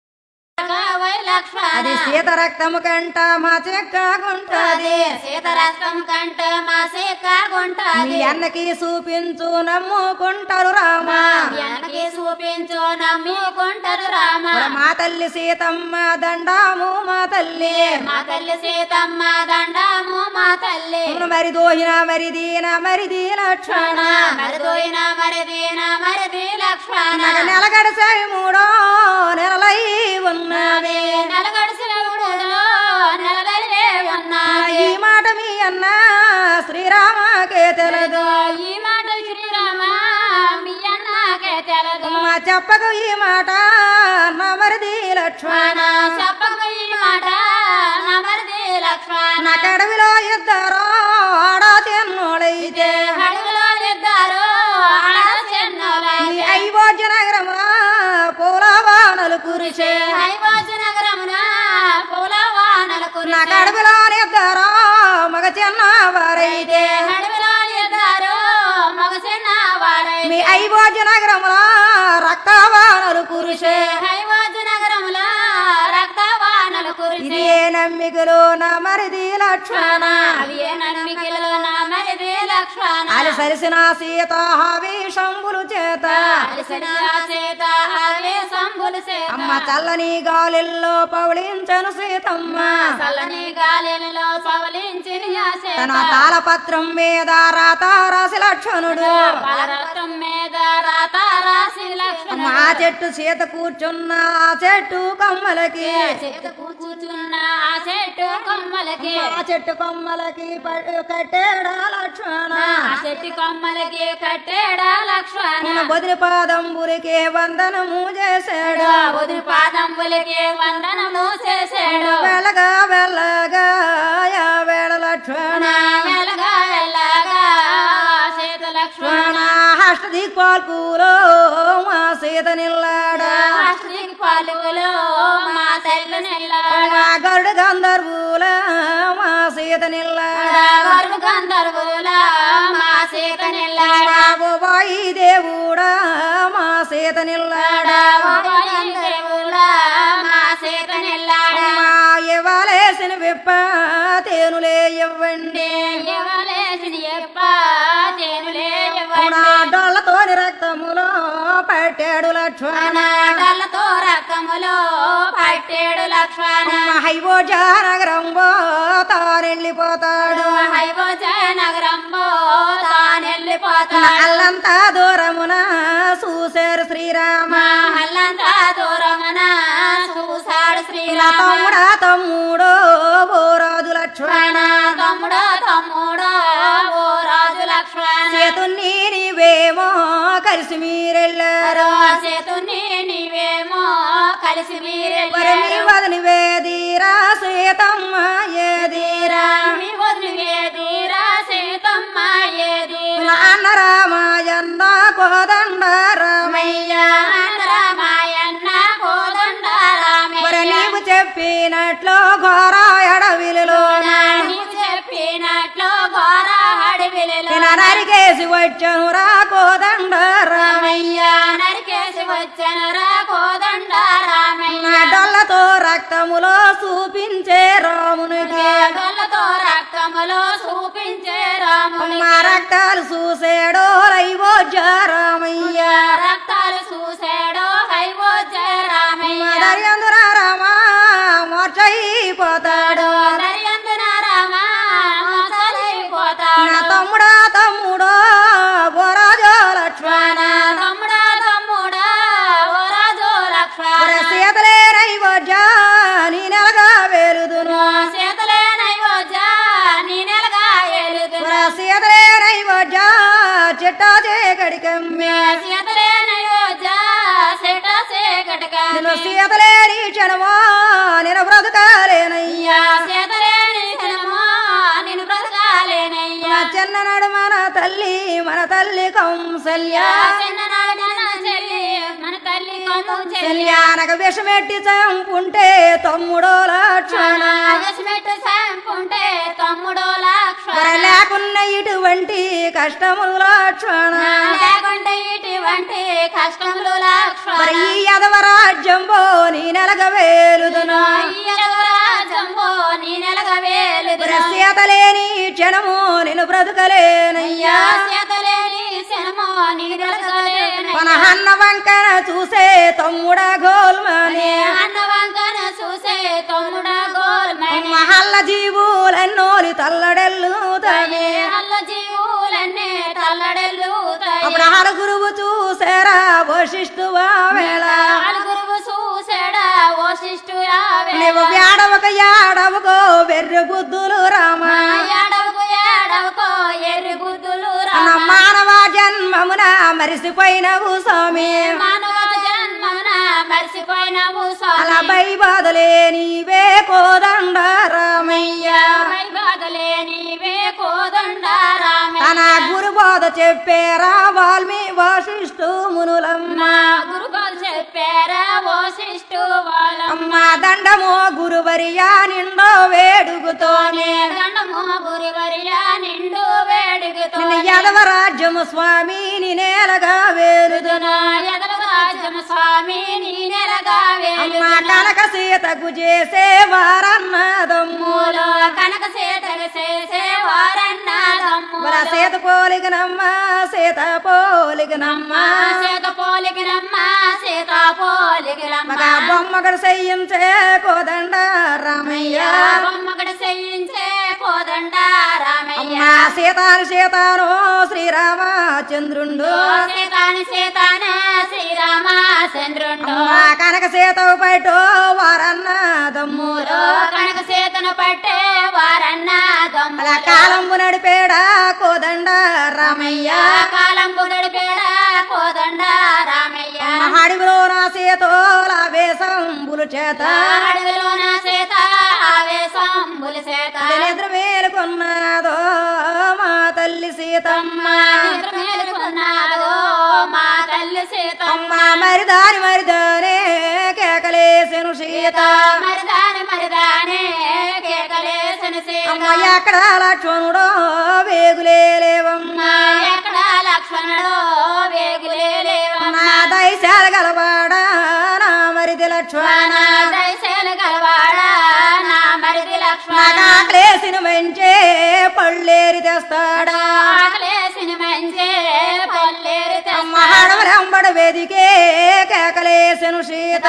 వై లక్ష్మణ అది సీత రక్తము కంట మా చెక్కగుంటది సీతరక్తం కంట మా సీకాగుంటది మీ అన్నకి చూపించు నమ్ముకుంటారు రామా వెనక్కి చూపించు నమ్ముకుంటారు రామ మా తల్లి సీతమ్మ దండాము మా తల్లి మా తల్లి సీతమ్మ దండము మా తల్లి మరి దోహిన మరి దీన మరి దీ లక్ష్మణ మరిదోయిన మరిదీన మరిది లక్ష్మణ నగ నెలగడిసాయి మూడో నెలలై ఉన్నది నలగడిసిన గుడిలో నెలవెలివే ఉన్నది ఈ మాట మీ అన్న శ్రీరామకే తెలదు ఈ మాట శ్రీరామ మీ అన్నకే తెలదు మా చెప్పకు ఈ మాట నా మరిది లక్ష్మణ మన చెప్పక ఈ మాట నా మరిది లక్ష్మణ నా కడవిలో ఇద్దరు ఆడా తిన్నోడైతే అడుగులో ఇద్దరు ఆడ చిన్నోలై ఈ అయ్యోజ నగరమున పూల వానలు కురిసే హైవాజ నగరమున పూల వానలు నా కురిసే కడవిలో ఇద్దరు మగ చిన్న వారైతే అడవిలో ఇద్దరు మగ చిన్న వాడై మీ అయ్యోజ నగరమున రక్త వానలు కురిసే హైవాజ నగరముల రక్త వానలు కురిసే ఇది ఏ నమ్మికలు నా మరిది లక్ష్మణ అవి ఏ నమ్మికలు నా మరిది లక్ష్మణ అది సరిసిన సీత హావి శంభులు చేత అలసిన సీత హవే సంబులు సీత అమ్మ చల్లని గాలిల్లో పవళించను సీతమ్మ చల్లని గాలిలో పవలించిన సీత తన తాళపత్రం మీద రాత రాసి లక్షణుడు పలరత్నం మీద రాత రాసి లక్ష్మణ మా చెట్టు సీత కూర్చున్న ఆ చెట్టు కొమ్మలకి చెట్టు కూర్చున్న ఆ చెట్టు కొమ్మలకి ఆ చెట్టు కొమ్మలకి ప- కట్టేడా లక్ష్మణ ఆ చెట్టు కొమ్మలకి కట్టేడా లక్ష్మణ బొదిరి పాదంబురికి వందనము చేశాడు వదిలి పాదంబులకి వందనము చేసాడు వెళ్ళగా వెళ్ళగా యా వేళ లక్ష్మణ ఎలగా ఎలాగా సీత లక్ష్మణ హస్త దిక్పాల్కూలో మా సీత నిల్లాడా శ్రీకి పాలుగులో మా తల్లి నెల్లాడ మా గరుడు గంధర్వుల మా సీత నిల్లాడా వరుడు గంధర్వుల మా సీత నెల్లాడ బాబు బాయి దేవుడా మా సీత నిల్లాడా దేవుల మా సీత నెల్లాడ మా ఇవ్వలేసిన విప్ప తేనులే ఇవ్వండి ఎవలేసిన ఎప్ప తేనులే నా డొల్లతోని రక్తములో పట్టాడు లక్ష్మణ డల్లతో రకములో పట్టేడు లక్ష్మణ హైవోజ నగరంబో తానెళ్ళిపోతాడు హైవోజ నగరంలో తానెళ్ళిపోతాడు అల్లంతా దూరమున చూశారు శ్రీరామ మహల్లంతా దూరమున చూశాడు శ్రీరామ తమ్ముడా తమ్ముడో ఓ రాజు లక్ష్మణ తమ్ముడో తమ్ముడో ఓ రాజు లక్ష్మణ చేతున్ని నీవేమో కలిసి మీరెళ్ళారు చేతుని నీవేమో కలిసి మరి మీ మీరెళ్ళారు వదని వేదీరా సీతమ్మ ఏదీరా మీ వదిలి వేదిరా సీతమ్మ ఏది నాన్న రామాయన్న కోదండ రామయ్య రామాయణ కోదండ రామయ్య మరి నీవు చెప్పినట్లు ఘోర ఎడవిలో నీవు చెప్పినట్లు ఘోర అడవిలో నరికేసి వచ్చను రా కోదండ రామయ్య నరికేసి వచ్చను రా కోదండ రామయ్య నా డొల్లతో రక్తములో చూపించే రామునికి గొల్లతో రక్తములో చూపించే రాముని మా రక్తాలు చూసేడో లైవోజ రామయ్య రక్తాలు చూసాడో హైవోజ రామయ్య దర్యందున రామా మోర్చయిపోతాడు దర్యందున రామ మోసలైపోతాడు నా తమ్ముడా తమ్ముడో బోరాజో లక్ష్మణ తమ్ముడా తమ్ముడా ఓ రాజు లక్ష్మణ మరి సీతలే నైవోజ నీ నెలగా వేలుదును చేతలే నైవోజ నీ నెలగా ఏలుదు మరి సీతలే నైవోజ చిట్టా చేకడికమ్మే చేతలే నైవోజ సెట సేకటి బ్రతక నిన్ను సీతలేని క్షణమో నేను బ్రతకాలేనయ్యా అయ్యా సీతలేని క్షణమో నేను బ్రతకాలేనయ్యా నా చిన్ననాడు మన తల్లి మన తల్లి కౌంసల్య చిన్ననాడు మన చెల్లి మన తల్లి కొమ్ము చెల్లి కళ్యాణక విషమెట్టి చంపుంటే తమ్ముడో లక్షణ ఆగస్మెట్టు సంపుంటే తమ్ముడో లక్షణ మరి లేకున్న ఇటువంటి కష్టములు లక్షణ లేకుంటే ఇటువంటి కష్టములు లక్షణ మరి ఈ యదవ రాజ్యంబో నీ నెలగ వేలుదును రాజంబో నీ నెలగ వేలుదురా సీతలేని క్షణము నేను బ్రతకలేనయ్యా చేతలేని శనమో నీ బ్రతకలేనయ్యా. పనహన్న వంకన చూసే తమ్ముడ గోల్మనే అన్న వంకన చూసే తమ్ముడా గోల్మణి మహల్ల జీవులన్నోలి తల్లడెల్లుతానే అల్ల జీవులన్నీ తల్లడెల్లుతాయి అప్పుడు ఆడ గురువు చూసారా వశిష్ఠువా వేళ గురువు చూసాడా ఓ శిష్టు నువ్వు వేడవక యాడవకో వెర్రి బుద్ధులు రామా ఏడవకు ఏడవకో ఎర్రి బుద్ధులు అన్న మానవ జన్మమున మరిసిపోయినవు స్వామి మానవ జన్మన మర్చిపోయినవు అలా స్వామి బై బాధలే నీవే కోదండ రామయ్య భయ బాధలే నీవే కోదండ రామే తన గురు బోధ చెప్పేరా వాల్మీ వశిష్ఠు మునులమ్మ మా గురుగారు చెప్పారా ఓ శిష్టు వాళ్ళమ్మ అమ్మ దండమో గురువరియా నిండో వేడుగుతోనే దండము గురువరియా నిండు వేడుగుతో నిన్ను యదవ రాజ్యము స్వామి నీ నేలగా వేలుదును ఎదల రాజ్యము స్వామి నీ నెలగా అమ్మ వేలు కనక సీతకు చేసే వారన్నదమ్ము మూలో కనక సీతలు చేసే వారన్న మరి ఆ సీత పోలిగనమ్మ సీత పోలిగనమ్మ సీత పోలిగినమ్మ సీత పోలిగినమ్మ మగ బొమ్మగడు సయ్యించే కోదండ రామయ్య బొమ్మగడ చేయించే కోదండ రామయ్య అమ్మ సీతాను సీతాను శ్రీరామచంద్రుండు సీతాని సీతాన శ్రీరామచంద్రుండు అమ్మ కనక సీత పైటో వారన్నదమ్ము మూలో కనక సీతను పట్టే వారన్న దమ్ముల అలా కాలంబు నడిపేడా కోదండ రామయ్య కాలంబు గడిపేడ కోదండ రామయ్య అడవిలో నా సీతోల వేసంబులు చేత అడవిలోన సీత ఆవేశంబుల సీత నిద్ర మేలుకున్నదో మా తల్లి సీతమ్మ నిద్ర మేలుకున్నాదో మా తల్లి సీత అమ్మ మరిదాని మరిదానే కేకలేసెను సీత మరిదాని మరిదానే కేకలేసిన సీత అమ్మ ఎక్కడ లక్ష్మణుడో వేగులే లేవమ్మ ఎక్కడ లక్ష్మణుడు వేగులే లేవమ్మ నా దైశాల గలవాడా నా మరిది లక్ష్మణ దయచేలు గలవాడా నా మరిది లక్ష్మణ నాకాకలేసిన మంచే పళ్ళేరి తెస్తాడా ఆకలేసిన మంచి పల్లేరు అమ్మ హడవలంబడ వేదికే కేకలేసెను సీత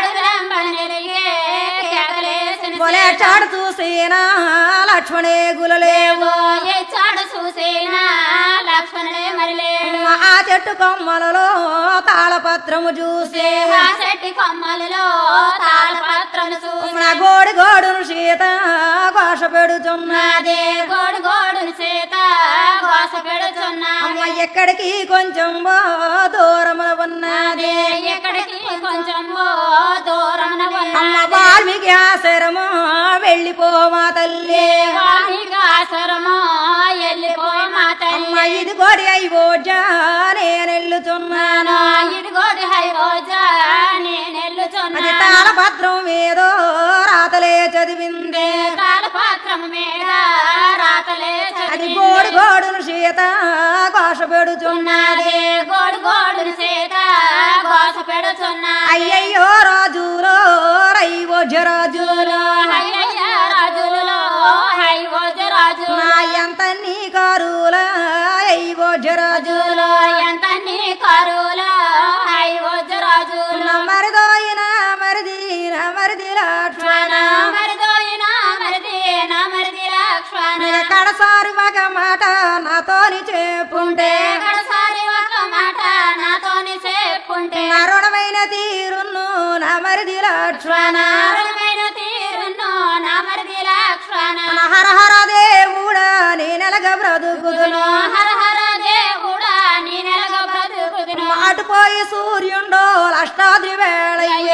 పొలే చాడు చూసినా లక్ష్మణే గులలేవు చాడు చూసేనా లక్ష్మణుడే మరి లేడు ఆ చెట్టు కొమ్మలలో తాళపత్రము చూసి ఆ చెట్టి కొమ్మలలో తాళపత్రను చూసి నా గోడి గోడును సీత ఘోష పెడుతున్నది అదే గోడు గోడును చేత గోస పెడుతున్నా అమ్మ ఎక్కడికి కొంచెం బో దూరమున ఉన్నది అదే ఎక్కడికి కొంచెం దూరమున అమ్మ ఉన్నది వాల్మీకి ఆశ్రమం వెళ్ళిపోమా తల్లి వాణిగాసరమో ఎల్లిపోయి మా అమ్మ తల్లి ఇది గోడి అయిపోజా నేను వెళ్ళుతున్నాను ఇదిగోడి హై రోజా అది నేనెల్లుచున్నా తాళపత్రం ఏదో రాతలే చదివింది పాత్రము మీద రాతలే అది చదివింది. గోడు గోడును సీత ఘోష పెడుతున్నది ఉన్నది గోడు గోడును చేత గోస పెడుతున్నా అయ్యయ్యో రాజులో రైవోజ రాజులో హయ్యయ్య రాజులలో హై ఓజ రాజు నా ఎంత నీ కారుల అయ్యోజ రాజు రాజులో ఎంత నీ కరులో హై ఓజ రాజు నా మరిదోయిన మరిది నా మరిది లక్ష్మణ మరిదోయిన మరిది నా మరిది లక్ష్మణ ఇక కడసారి మగ మాట నాతోని చెప్పుంటే ఎక్కడసారి ఒక మాట నాతోని చెప్పుంటే అరుణమైన తీరును నా మరిది లక్ష్మణ నారుణమైన తీరును నా మరిది లక్ష్మణ నా హర హర దేవుడా నేనెలగ బ్రతుకుదును హర హర దేవుడా నీ నెలగ బ్రతుకుదును అటుపోయి సూర్యుండో అష్టాద్రి వేళయ్య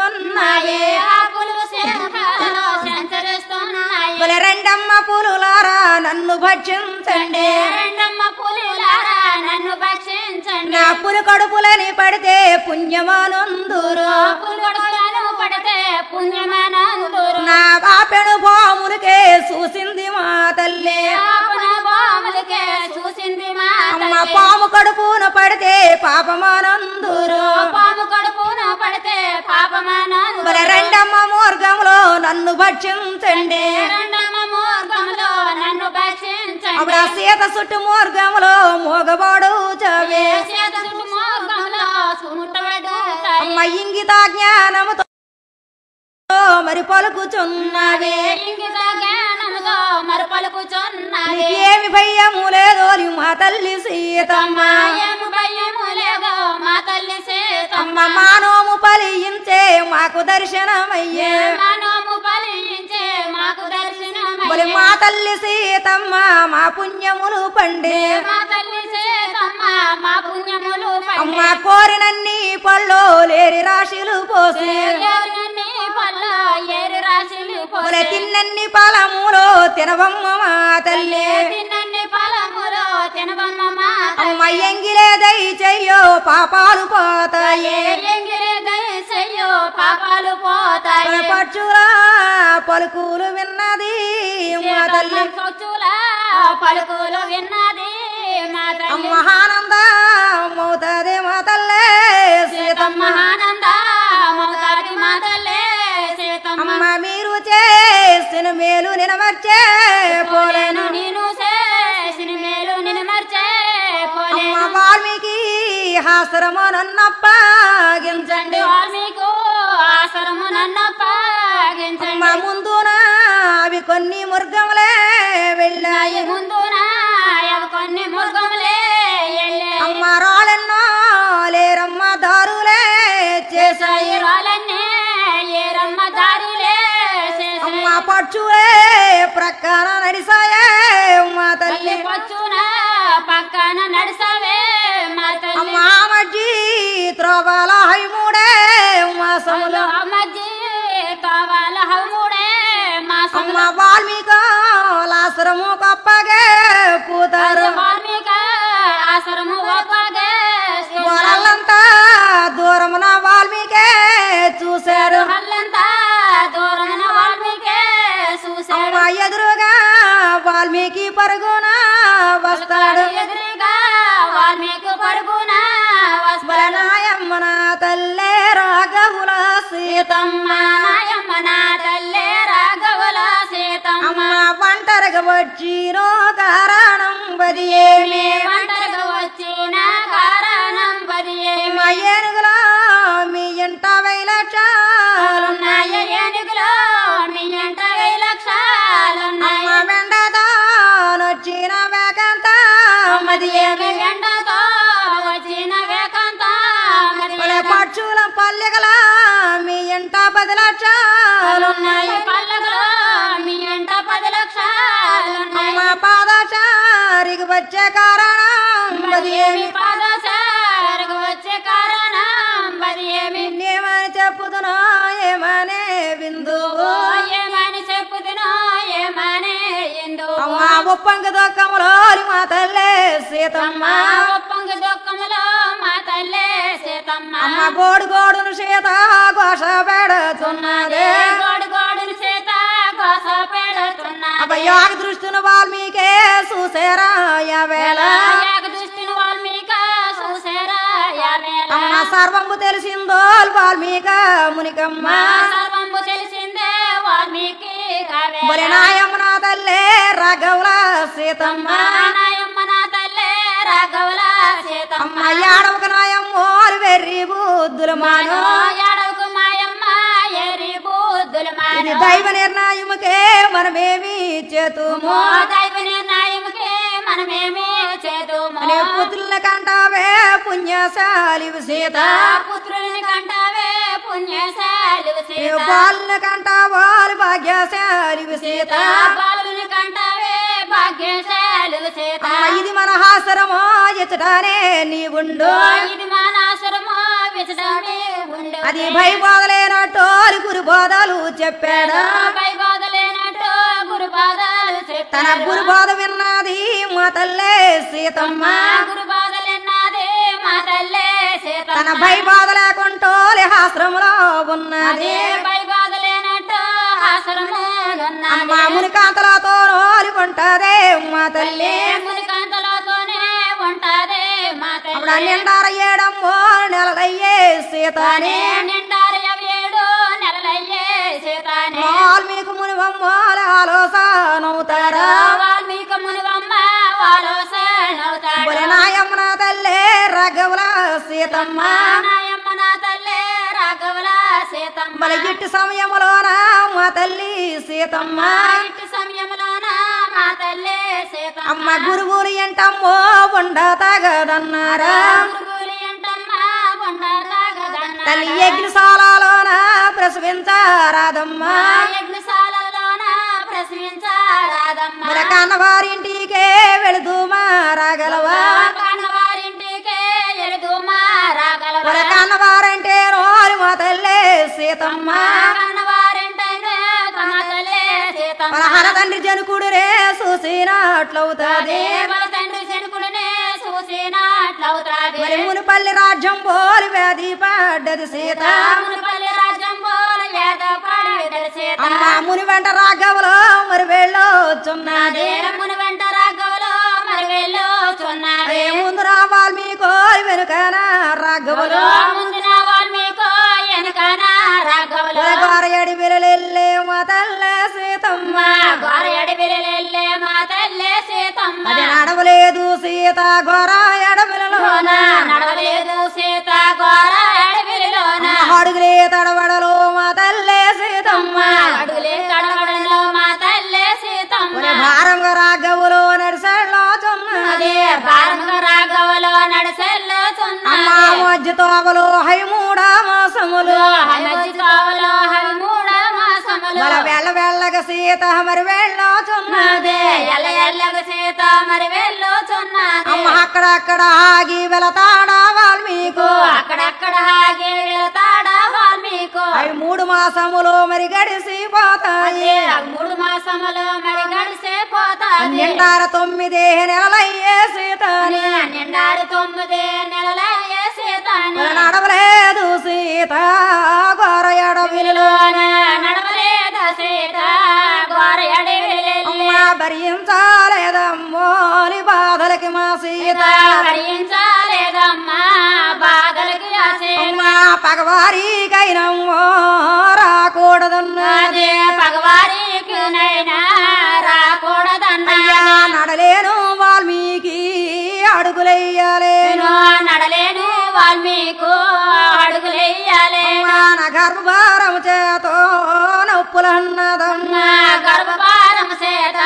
సంచరిస్తున్నాయి ఆకులు శంఖాలు సంచరిస్తున్నాయి బలి రెండమ్మ పులులారా నన్ను భక్షించండి రెండమ్మ పులిలారా నన్ను భక్షించండి నా పులి కడుపులని పడితే పుణ్యమానందురు పులుగొడుగులను పడితే పుణ్యమానందురు నా బాపెడు భోములకే చూసింది మా తల్లి పాపన బాములకే చూసింది మా అమ్మ తల్లి. పాము కడుపున పడితే పాపమానందురు పాము కడుపున పడితే పాపమానందురు మరి రెండమ్మ మార్గంలో నన్ను భక్షించండి రెండమ్మ మార్గంలో నన్ను భక్షించండి అప్పుడు ఆ సీత చుట్టు మార్గంలో మోగబాడు చవే చేత చుట్టూ మార్గంలో సుముట్టబడు అమ్మ ఇంగిత జ్ఞానముతో మరి పలుకుచున్నవి ఇంగిత జ్ఞానముతో మరి పలుకుచున్నది ఏమి భయము లేదో మా తల్లి సీతమ్మ ఏమి భయము లేదో మా తల్లి సీతమ్మ అమ్మ మానోము ఫలించే మాకు దర్శనమయ్యే మనము ఫలించే మాకు దర్శనమయ్యే. మరి మా తల్లి సీతమ్మ మా పుణ్యములు పండే మా తల్లి సీతమ్మ మా పుణ్యములు అమ్మ కోరినన్ని పళ్ళు లేరి రాశిలు పోసే పండి పల్ల ఏరు రాశులు మరి తిన్నన్ని ఫలములో తినవమ్మ మా తల్లి తిన్నన్ని ఫలములో తినవమ్మ మా అమ్మ ఎంగిలే దయ చెయ్యో పాపాలు పోతాయే ఎంగిలి దయచెయ్యో పాపాలు పోతాయి మన పక్షులా పలుకులు విన్నది మా తల్లి సొచ్చుల పలుకులు విన్నది మా తల్లి అమ్మ ఆనంద మౌతది మా తల్లే సీతమ్మ మహానంద మమతాది మా తల్లే సీతమ్మ అమ్మ మీరు చేసిన మేలు నినవర్చే పోలేను పోలేను నేను చేసిన మేలు నిన్ను మర్చే అమ్మ పోలేను వాల్మీకి హాసరము నన్నప్పగించండి చండి వాల్మీకు ఆసరము నన్ను పాగించండి అమ్మ ముందున అవి కొన్ని మృగములే వెళ్ళాయి ముందున అవి కొన్ని మృగములే ఎల్లే అమ్మ రాళ్ళెన్నో లేరమ్మ దారులే చేశాయి రాలన్నే ఏరమ్మ దారిలే అమ్మ పక్షులే ప్రక్కన నడిసాయే మా తల్లి తల్లి పచ్చున పక్కన నడిసవే మా తల్లి అమ్మ మజ్జి త్రోబాల హైమూడే మాసములు మధ్య కావాల హముడే మా అమ్మ వాల్మీకి లాసరము కప్పగే పూతారు వాల్మీక ఆసరము ఒప్పగే వాళ్ళంతా దూరమున వాల్మీకే చూశారు హల్లంతా దూరమున వాల్మీకే చూశాడు అమ్మ ఎదురుగా వాల్మీకి పరుగున వస్తాడు ఎదురుగా వాల్మీకి పరుగున వస్తాడు బలనాయమ్మ నా తల్లే రాఘవుల సీతమ్మ నాయమ్మ నా తల్లే రాఘవల సీతమ్మ అమ్మ ఒంటరిగా వచ్చినో కారణం బది ఏమి ఒంటరిగా వచ్చిన కారణం బది అమ్మ ఏనుగులో మీ ఇంట వైలక్షాలు ఏమున్నాయ ఏనుగులో మీ ఎంట వెయ్యి లక్షాలున్నాయి అమ్మ వెండతో వచ్చిన వేకంత మది ఏమి ఎండతో వచ్చిన వేకంత మరి బలే పక్షుల పల్లెగల మీ ఇంట పది లక్షాలు ఉన్నాయి పల్లకులో మీ ఎంట పది లక్షాలున్నాయి అమ్మ పాదచారికి వచ్చే కారణం మరి మది ఏమి ఏమి పాదచారకు వచ్చే కారణం మరి ఏమి ఏమని చెప్పుతున్నా ఏమనే విందు ఓ ఏమని చెప్పుదునో ఏమనే ఎందు అమ్మ ఉప్పంగ దొక్కములో మా తల్లే సీతమ్మ మా ఒప్పంగ దుఃఖములో మా తల్లే సీతమ్మ అమ్మ గోడు గోడును సీత ఘోష పెడుతున్నదే గోడు గోడును సీత కోస పెడుతున్నా అబ్బయ్యాగ దృష్టిని వాల్మీకే చూసేరా యావేళ యాగ దృష్టిని వాల్మీక చూసారా యావేళ అమ్మ సర్వంబు తెలిసిందో వాల్మీక మునికమ్మ మా సర్వంబు తెలిసిందే వాల్మీకి కావేళ. మరి నాయమ్మ నా తల్లే రాఘవుల సీతమ్మ నాయమ్మ నా తల్లే రాఘవల సీతమ్మ అమ్మ యాడవక నాయమ్మోరు వెర్రి బుద్ధులు మాను ఏడవకు మాయమ్మ ఎరి బుద్ధులు ఇది మాను దైవ నిర్ణయముకే మనమేమి చేతుము మో దైవ నిర్ణయముకే మనమేమి చేదుము అనే పుత్రుల కంటావే పుణ్యశాలి సీత పుత్రుని కంటావే పుణ్యశాలి సీత బాలుని కంటావాలు భాగ్యశాలి సీత బాలుని కంటావే భాగ్యశాలి సీత అమ్మ ఇది మన హాసరమో ఎచ్చటానే నీ ఉండు ఇది మానాసురమో విచడమే ఉండు అది భయబోదలేనట్టు గురు బోధలు చెప్పాడా పై బాధలేనట్టు గురు పాదాలు తన చెప్పారు గురు బోధ విన్నది మా తల్లే సీతమ్మ మా గురు బాధలెన్నదే మా తల్లే సీతమ్మ తన భయబాధ లేకుంటూ ఆశ్రమంలో ఉన్నది అదే పై బాధలేనట్టు ఆశ్రమములున్నది అమ్మ మునికాంతలతో నోలుకుంటదే మా తల్లి మునికాంతలతోనే ఉంటాదే మా అప్పుడు తల్లి నిండార ఏడమ్మో నెలలయ్యే సీతాని నిండారు ఏడు నెలలయ్యే సీతానే వాల్మీకి మునివమ్మోల ఆలోచనవుతారా వాల్మీకి మునివమ్మ వాలోసనవుతాడు బలి నాయమ్మ నా తల్లే రఘవుల సీతమ్మ నాయమ్మ నా తల్లే రాఘవల సీతమ్మ బలి గిట్టి సమయములోన మా తల్లి సీతమ్మ మా ఇంటి సమయంలోన మా తల్లే సీతమ్మ అమ్మ గురువులు ఎంటమ్మో ఉండ తగదన్నారా గురుగులి అంటమ్మ కొండలాగదన్న తల్లి యజ్ఞశాలలోన ప్రసవించారాదమ్మ యజ్ఞశాలలోన ప్రశ్నించారాదమ్మ మన కన్నవారింటికే వెళుదుమా రాగలవా కన్నవారింటికే ఎలుగు మా రాగలవా మన కన్నవారంటే రోలు మా తల్లే సీతమ్మ కన్నవారింటనే తమ తల్లే సీతమ్మ పలహార తండ్రి జనుకుడు రే చూసినట్లవుతాది దేవల తండ్రి శనుకులనే చూసినట్లవుతాది మరి మునిపల్లి రాజ్యం పోలి వ్యాధి పడ్డది సీత మునిపల్లి రాజ్యం పోల వేద పాడి సీత అమ్మ ముని వెంట రాఘవలో మరి వెళ్ళొచ్చున్నది దేరమును వెంట రాఘవలో మరి వెళ్ళుచున్నది ఏ ముందు రావాలి మీ కోరి వెనుకన రాఘవలో ముందున వాల్మీకో వెనకన రాఘవలో గోరయడి విరలెల్లే మా తల్లే సీతమ్మ మా గోర ఎడబిరలెల్లే మా తల్లే సీతమ్మ అది నడవలేదు సీత గోర ఎడబిలలో లోన నడవలేదు సీత గోర ఎడబిరిలోన అడుగులే తడబడలు మా తల్లే సీతమ్మ అడుగులే తడవడంలో మా తల్లే సీతమ్మ ఒరే భారంగా రాఘవులు నడిసెళ్ళో చున్నది అదే భారంగా రాఘవలో నడసెల్లో అమ్మ చున్నది మధ్య తోవలు హై మూడ మాసములు మధ్య కావలో హవి మూడ మాసములు మన వెళ్ళ వెళ్ళగ సీత మరి వెళ్ళో చున్నది అదే ఎల్ల ఎల్లగ సీత మరి వెళ్ళుచున్నది అమ్మ అక్కడక్కడ ఆగి వెళతాడా వాల్మీకు అక్కడక్కడ ఆగి వెళతాడా వాల్మీకు అవి మూడు మాసములు మరి గడిసిపోతాయి అదే మూడు మాసములు మరి గడిసే పోతాది నిండార తొమ్మిది నెలలయ్యే సీతని నిండారు తొమ్మిది నెలల ఏ సీతాని మరి నడవలేదు సీత గోర ఎడవిలో విలులోన నడవలేద సీత గోర అడవిలో అమ్మ భరించాలేదమ్మోని బాధలకి మా సీత భరించలేదమ్మా బాధలకి ఆ సీత అమ్మ పగవారికైనమ్మో రాకూడదన్నది అదే పగవారికి నైనా రాకూడదన్నా అయ్యా నడలేను వాల్మీకి అడుగులెయ్యాలేను నేను నడలేను వాల్మీకు అడుగులెయ్యాలే అమ్మా నా గర్భభారం చేతో నొప్పులన్నదమ్మ నా గర్భభారం చేత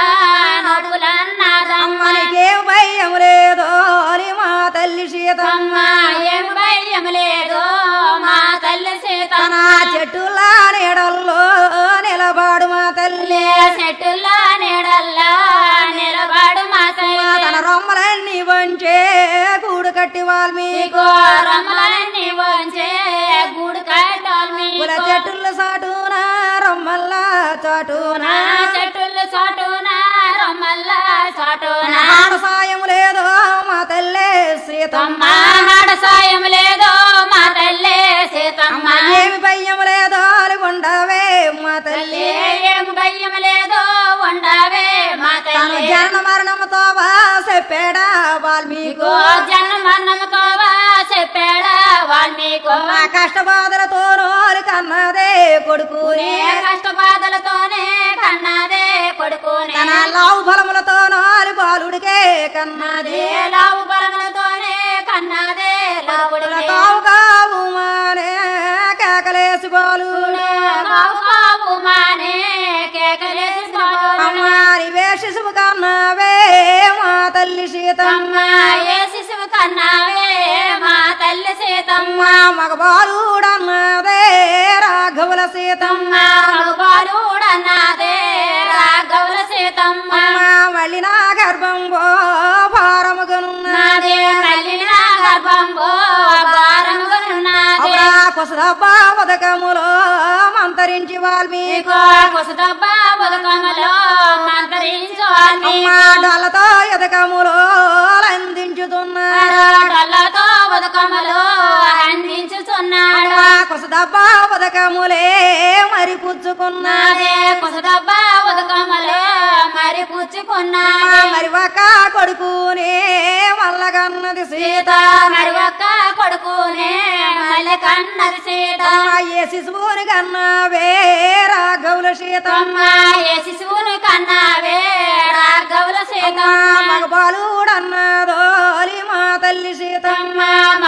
నడులన్నదమ్మ మనకేం భయం లేదో అని మా తల్లి సీతమ్మ అమ్మ ఏం భయం లేదు మా తల్లి సీత తన చెట్టులా నీడల్లో నిలబాడు మా తల్లి చెట్టుల్లో నీడల్లా నిలబడు మా తల్లి తన రొమ్మలన్నీ వంచే గూడు కట్టి వాల్మీకు రమ్మలన్నీ వంచే గూడు కట్టాలి కుల చెట్టుల సాటున రొమ్మల్లా చాటున చెట్టులు చాటున రమ్మల్ల చాటున ఆడ సాయం లేదో మా తల్లే సీతమ్మ అమ్మ ఆడ సాయం లేదో మా తల్లే సీతమ్మ ఏమి భయం లేదో అని ఉండవే మా తల్లి ఏం భయం లేదో ఉండవే మా తను తల్లి జనన మరణముతో చెప్పాడా వాల్మీకు జన్మ మరణముతో చెప్పాడా వాల్మీకు మా కష్టబాధలతో రోలు కన్నదే కొడుకుని ఏ కష్టబాధలతోనే కన్నదే కొడుకునే తన లావు బలములతో నాలు బాలుడికే కన్నది ఏ లావు బలములతోనే కన్నదే లావుడికే కావు కావు మానే కేకలేసి బాలుడు కావు కావు మానే కేకలేసి బాలుడు. అమ్మారి వేషిసుము కన్నావే మా తల్లి సీతమ్మ అమ్మ ఏ శిశువు కన్నావే మా తల్లి సీతమ్మ అమ్మ మగ బాలుడన్నదే రాఘవుల సీతమ్మ అమ్మ మగవాడుడన్నదే రాఘవుల సీతమ్మ అమ్మ మళ్ళీ నా గర్భం భారముగనున్న నాదే తల్లి నా గర్భంబో భారముగనున్నది అప్పుడు ఆ కుసదబ్బ ఉదకములో మంతరించి వాల్మీకి నీకో కుసదబ్బ బతుకమ్మలో మంత్రించు వాల్మీకి అమ్మా డొల్లతో ఎదకములో అందించుతున్నారు డొల్లతో బతుకమ్మలో అందించుచున్నాడు అమ్మా కుసదబ్బ ఉదకములే మరి పుచ్చుకున్నారు నాదే కుసదబ్బ బతుకమ్మలో మరి పుచ్చుకున్నాడు అమ్మా మరి ఒక కొడుకునే వల్లగన్నది సీత సీత మరి ఒక్క కొడుకునే మళ్ళీ కన్నది సీత అమ్మా ఏ శిశువుని కన్నావే రాఘవుల సీత అమ్మ ఏ శిశువుని కన్నావే రాఘవుల సీత మగబాలుడన్నదోలి మా తల్లి సీత అమ్మ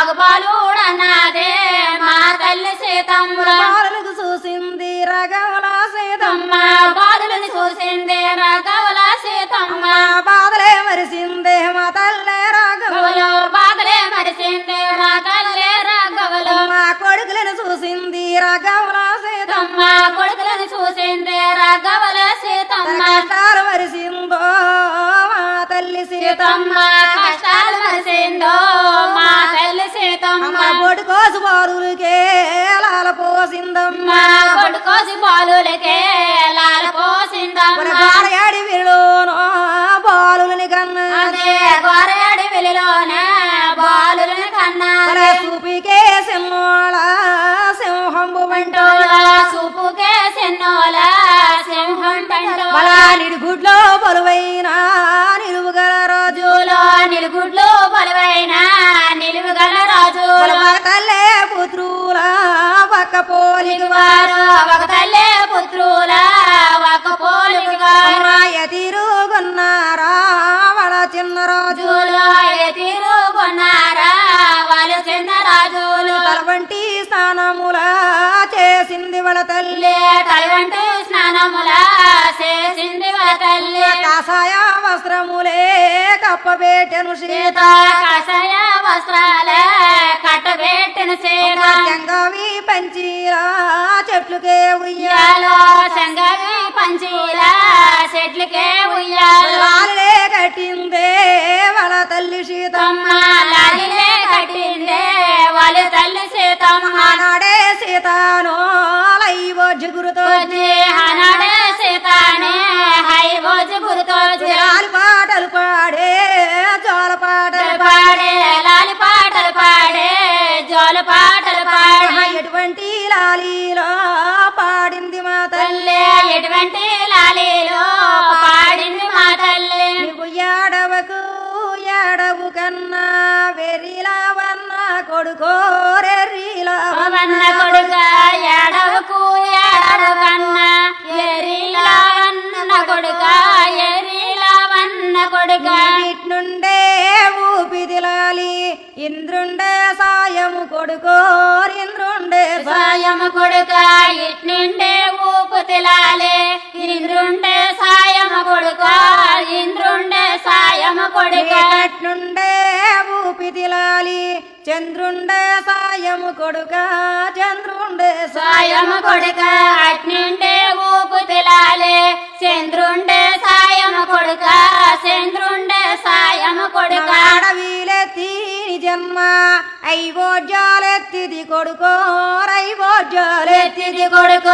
మగబాలుడన్నదే మా తల్లి సీతమ్మ బాలులకు చూసింది రాఘవుల సీత అమ్మ బాధలను చూసిందే రాఘవుల సీతమ్మ మా బాధలే మరిసిందే మా తల్లే రాఘవుల గవలు బాధలే మరిసిందే మా తల్లి రాఘవులు మా కొడుకులను చూసింది రాఘవుల సీత అమ్మ కొడుకులను చూసిందే రాఘవుల సీతమ్మ కష్టాలు మరిసిందో మా తల్లి సీత సీతమ్మ కష్టాలు మరిసిందో మా తల్లి సీతమ్మ అమ్మ బొడు కోసు బారులకే లాల పోసిందమ్మ మా కొడుకోసి బాలులకే లాల పోసిందమ్మ గాడయాడి విలోనో బాలులని కన్నా అదే గోరడి వెలిలోన బాలులను కన్నా మన చూపికే సింహోళ సింహంబు వంటో పంటోల చూపుకే సెన్నోల సింహం పంటోల మన నిడుగుడ్లో బలువైన నిలువుగల రాజు జూలో నిలుగుడ్లు బలవైన నిలువుగల రాజు మన మగ తల్లే పుత్రుల పక్క పోలికి వారు ఒక తల్లి పుత్రుల ఒక పోలికి వారు అమ్మాయ తిరుగున్నారా వాళ్ళ చిన్న రాజు జూలో తిరుగున్నారా వాళ్ళు చిన్న రాజులు తలవంటి స్నానముల చేసింది వాళ్ళ తల్లి తల్లి తలవంటి స్నానముల చేసింది వాళ్ళ తల్లి కాషాయ వస్త్రములే కప్పబెట్టెను సీత సీత కాషాయ వస్త్రాల కట్టబెట్టిన సీత జంగవి పంచీలా చెట్లుకే ఉయ్యాల ఉయ్యాలో సంగవి పంచీల చెట్లకే ఉయ్యాలో లాలే కట్టిందే వాళ్ళ తల్లి సీత అమ్మ లాలిలే కట్టిందే వాళ్ళ తల్లి సీతమ్మ ఆనాడే సీతానో లైవో జిగురుతో వచ్చి హనాడే సీతానే హై భోజ గురుతోచి లాలి పాటలు పాడే జోల పాటలు పాడే లాలి పాటలు పాడే జోల పాటలు పాడే పాడే ఎటువంటి లాలీలో పాడింది మా తల్లి తల్లి ఎటువంటి లాలీలో పాడింది మా తల్లి నువ్వు ఏడవకు ఏడవు కన్నా వెర్రిలావన్న కొడుకోరెర్రిలావన్న వన్న కొడుక ఏడవకు ఏడవ కన్నా ఎరిలా వన్న కొడుక ఎరిలా వన్న కొడుక నుండే ఊపిదిలాలి ఇంద్రుండే సాయము కొడుకోరింద్రుండే సాయం సాయము కొడుక ఇట్నుండే ఊపు తిలాలే ఇంద్రుండే సాయము కొడుక ఇంద్రుండే సాయము కొడుక నుండే ఊపిదిలాలి చంద్రుండే సాయము కొడుక చంద్రుండే సాయము కొడుక అట్నుండే ఊపు తిలాలే చంద్రుండే సాయము కొడుక చంద్రుండే సాయము కొడుక అడవిలెత్తి జన్మ ఐవోజ్యాలెత్తిది కొడుకో రైవోజ్యాలెత్తి ఎత్తిది కొడుకో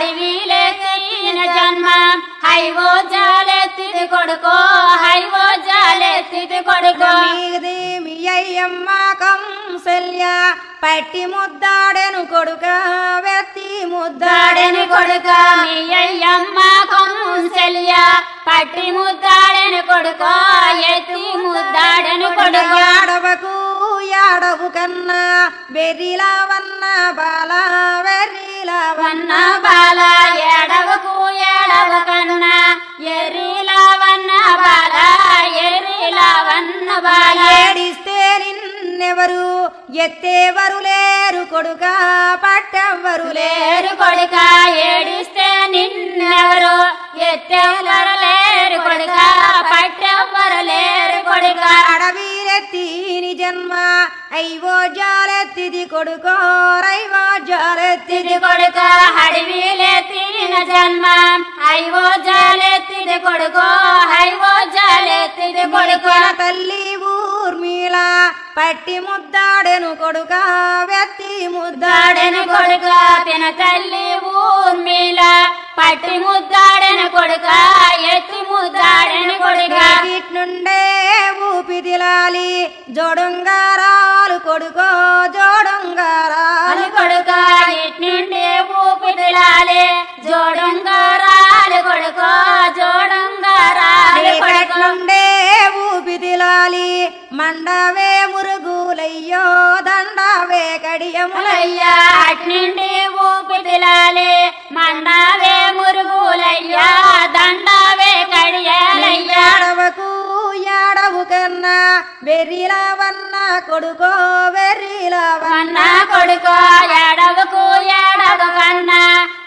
అడవిలెత్తిన జన్మ హైవో జాలెత్తిది కొడుకో హైవో జాలెత్తిది కొడుకో మీది మీ అయ్యమ్మ కంసల్య పట్టి ముద్దాడెను కొడుక వెత్తి ముద్దాడెను ముద్దాడెను కొడుక మీ అయ్యమ్మ కౌన్సల్య పట్టి ముద్దాడెను కొడుకో ఎత్తి ముద్దాడెను కొడుక ఆడవకు ఆడవు కన్నా వెర్రిలావన్న బాల వెర్రిలావన్న వన్న బాల ఏడవకు ఏడవ కన్నా ఎరిలా వన్న బాల ఎరిలా వన్న బాల ఏడిస్తే నిన్నెవరు ఎత్తేవరు లేరు కొడుక పట్టెవ్వరు లేరు లేరు కొడుక ఏడిస్తే నిన్నెవరు ఎత్తెవరు లేరు కొడుక పట్టెవ్వరు లేరు కొడుక అడవిలెత్తిని జన్మ ఐవో జాలెత్తిది కొడుకో రైవో జాలెత్తిది తిది కొడుక అడవిలెత్తిన జన్మ హైవో జాలెత్తిది కొడుకో హైవో జాలెత్తిది కొడుక కొడుకుల తల్లి ఊర్మిళ పట్టి ముద్దాడెను కొడుక వెత్తి ముద్దాడెను ముద్దాడెను కొడుక పిన తల్లి ఊర్మిళ పట్టి ముద్దాడెను కొడుక ఎత్తి ముద్దాడెను కొడుక నుండే ఊపిదిలాలి జోడుంగారాలు కొడుకో జోడుంగారాలు అని కొడుక ఇట్నుండి ఊపిదిలాలి జోడుంగారాలు కొడుకో జోడుంగారాలు కొడుకో నుండే ఊపిదిలాలి మండవే మురుగులయ్యో దండవే కడియములయ్యా ములయ్యా అట్నుండి ఊపిదిలాలి మండావే మురుగులయ్యా దండావే కడియాలయ్యా ఏడవకు ఏడవు కన్నా వెర్రిలవన్న కొడుకో వెర్రిలవన్న వన్న కొడుకో ఏడవకు ఏడవ కన్నా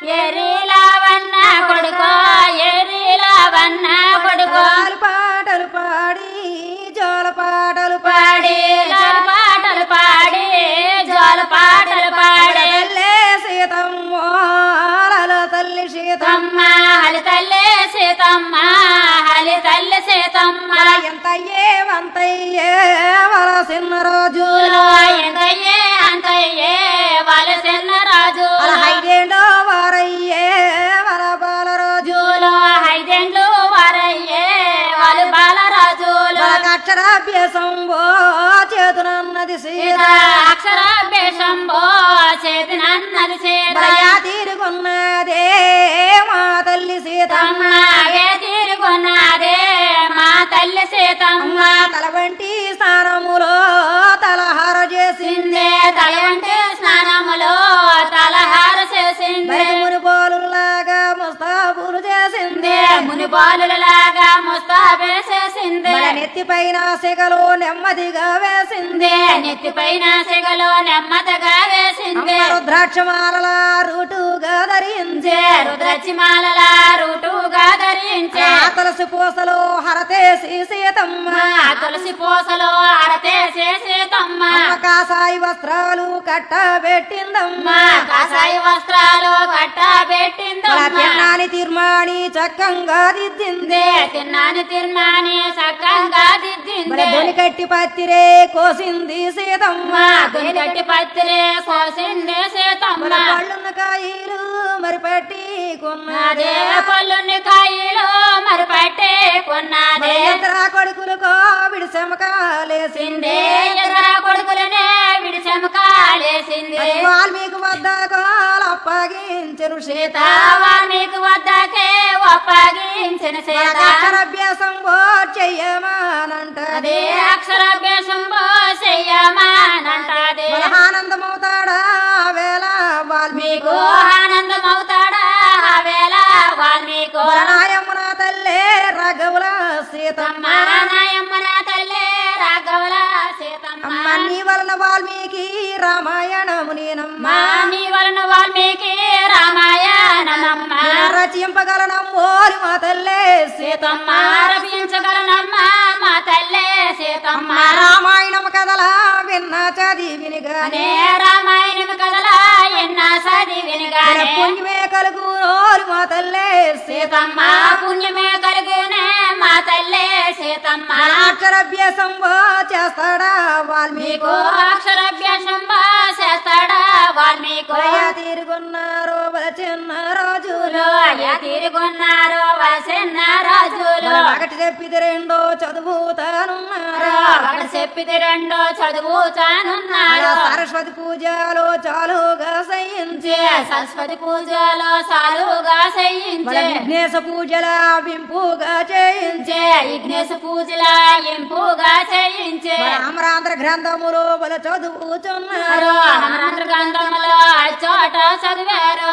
ఎరిలావన్న కొడుకో ఎరిలావన్న కొడుకో పాటలు పాటలు పాడి జోల పాటలు పాడి పాడి జోల పాటలు పాడి జోల పాటలు పాడి తల్లే సీతమ్మ లాల తల్లి సీతమ్మ తమ్మ హలి తల్లి సీతమ్మ హలి తల్లి సీతమ్మ ఎంత ఏవంతయ్యే వలసిన రోజు పూలో ఎంతయ్యే అంతయ్యే వలసిన రాజు అలా ఐదేండో వారయ్యే వల బాల రోజు పూలో ఐదేండ్లు వారయ్యే వాళ్ళు బాలరాజులు అక్షరాభ్యాసం ఓ చేతునన్నది సీత అక్షరాభ్యాసంబో చేతినన్నది సీత దయా తీరుకున్నదే మా తల్లి సీతమ్మ తమ్మాగే తీరుకున్నదే మా తల్లి సీతమ్మ తల వంటి స్నానములో తలహార చేసింది సిందే తల వంటి స్నానములో తలహార చేసింది ముని పోలులాగా ముస్తాబులు చేసింది ముని బాలులలాగా ముస్తాబే చేసింది మన నెత్తి పైన సిగలు నెమ్మదిగా వేసింది నెత్తి పైన సిగలో నెమ్మదిగా వేసింది అమ్మ రుద్రాక్షమాలల రూటుగా ధరించి రుద్రచిమాలల రూటుగా ధరించే ఆ తులసి పూసలు హరతేసి సీతమ్మ మా తులసి పూసలో అరతే చేసే తమ్మ అమ్మ కాసాయి వస్త్రాలు కట్టబెట్టిందమ్మ మా కాసాయి వస్త్రాలు కట్ట అలా పెట్టిందమ్మ తిన్నాని తీర్మాని చక్కంగా దిద్దింది తిన్నాను తిన్నాని సక్కంగా దిద్దింది ధుని కట్టి పత్తిరే కోసింది సీతమ్మ మా గట్టి పత్రే కోసింది సీతమ్మ మన పళ్ళున్న కాయలు మరి పట్టి అదే పళ్ళుని కాయలు మరి పట్టే కొన్నదే ఇద్దరా కొడుకులు కోవిడి శమకాలేసింది సిందే ఎదుర కొడుకులనే విడిచెమకాలేసింది వాల్మీకి వద్ద అప్పగించను సీత సీత వాల్మీకి వద్దకే ఒప్పగించిన సీత అక్షరాభ్యాసం ఓ చెయ్యమానంటది అదే అక్షరాభ్యాసం చెయ్యమానంటది మన ఆనందమవుతాడా వేళ వాల్మీకు మీకు ఆనందమవుతాడా ఆ వేళ వాల్మీకు నాయమున తల్లే రఘవుల సీతమ్మ అమ్మ నాయమ్మ నా తల్లే రాఘవల సీతమ్మ అమ్మ నీ వలన వాల్మీకి రామాయణము నేనమ్మ మా నీ వలన వాల్మీకి రామాయణమమ్మ రచింపగలనమ్మోరి మా తల్లే సీతమ్మ సీతమ్మ రపించగలనమ్మ మా తల్లే సీతమ్మ అమ్మ రామాయణం కథలా విన్న చదివిని అనే గానే రామాయణం కదలా ఎన్న చదివినగానే పుణ్యమే కలుగు నోరి మా తల్లే సీతమ్మ సీతమ్మ పుణ్యమే కలుగునే మా తల్లే సీతమ్మ అక్షరాభ్యాసం ఓ చేస్తాడా వాల్మీకు మీకు అక్షరాభ్యాసం బా చేస్తాడా వాల్మీకు అయ్యా తీరుగున్నారు చిన్న రోజులు అయ్యా తిరుగున్నారు వసన్న రాజులు ఒకటి చెప్పిది రెండో చదువుతానున్నారు ఒకటి చెప్పిది రెండో చదువుతానున్నాడు సరస్వతి పూజలు చాలుగా సయించి సరస్వతి పూజలో సాలుగా మన చేయించే విఘ్నేశ పూజల వింపుగా చేయించి విఘ్నేశ పూజల ఇంపుగా చేయించే మన అమరాంధ్ర గ్రంథములు బల చదువుతున్నారు అమరాంధ్ర గ్రంథములో చోట చదివారు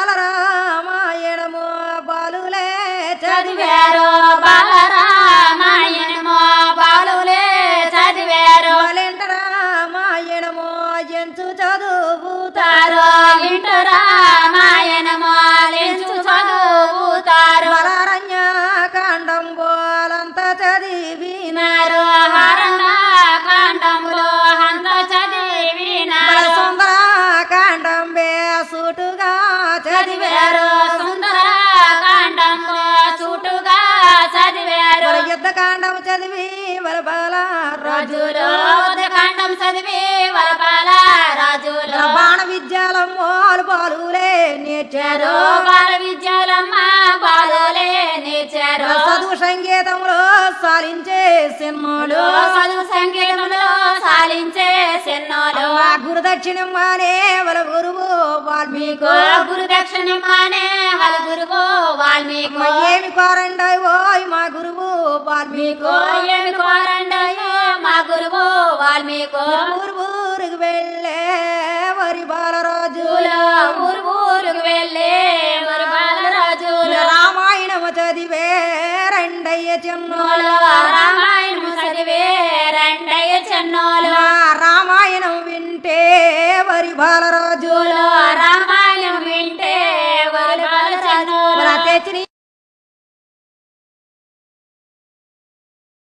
బాలరామాయణము బాలులే చదివారు చదివారు బాలరామాయణము బాలులే చదివారు బాలెంట రామాయణము ఎంచు చదువుతారు తారు ఇంటు రామాయణము లెంచు చదువుతారు బలారణ్య కాండం బోలంత చదివిన వినారు హరణ కాండములో అంత బల చదివినారు సుందర కాండం బేసుటుగా చదివారు చదివారు సుందర కాండములో చుట్టుగా చదివారు బల యుద్ధ కాండం చదివి బల బాల రాజులు రాజులు కాండం చదివి వరపాల రాజులు బాణ విద్యాలమ్మోలు బాలులే నేర్చారు బాల విద్యలమ్మ బాలులే నేర్చారు చదువు సంగీతంలో సాలించే సినిమాలు చదువు సంగీతంలో సాలించే సెన్నోలు మా గురుదక్షిణమ్మనే వల గురువు వాల్మీకు గురు దక్షిణమానే వాళ్ళ గురువు వాల్మీకు ఏమి కోరండి ఓయ్ మా గురువు వాల్మీకు ఏమి కోరండయో మా గురువు వాల్మీకు గురువు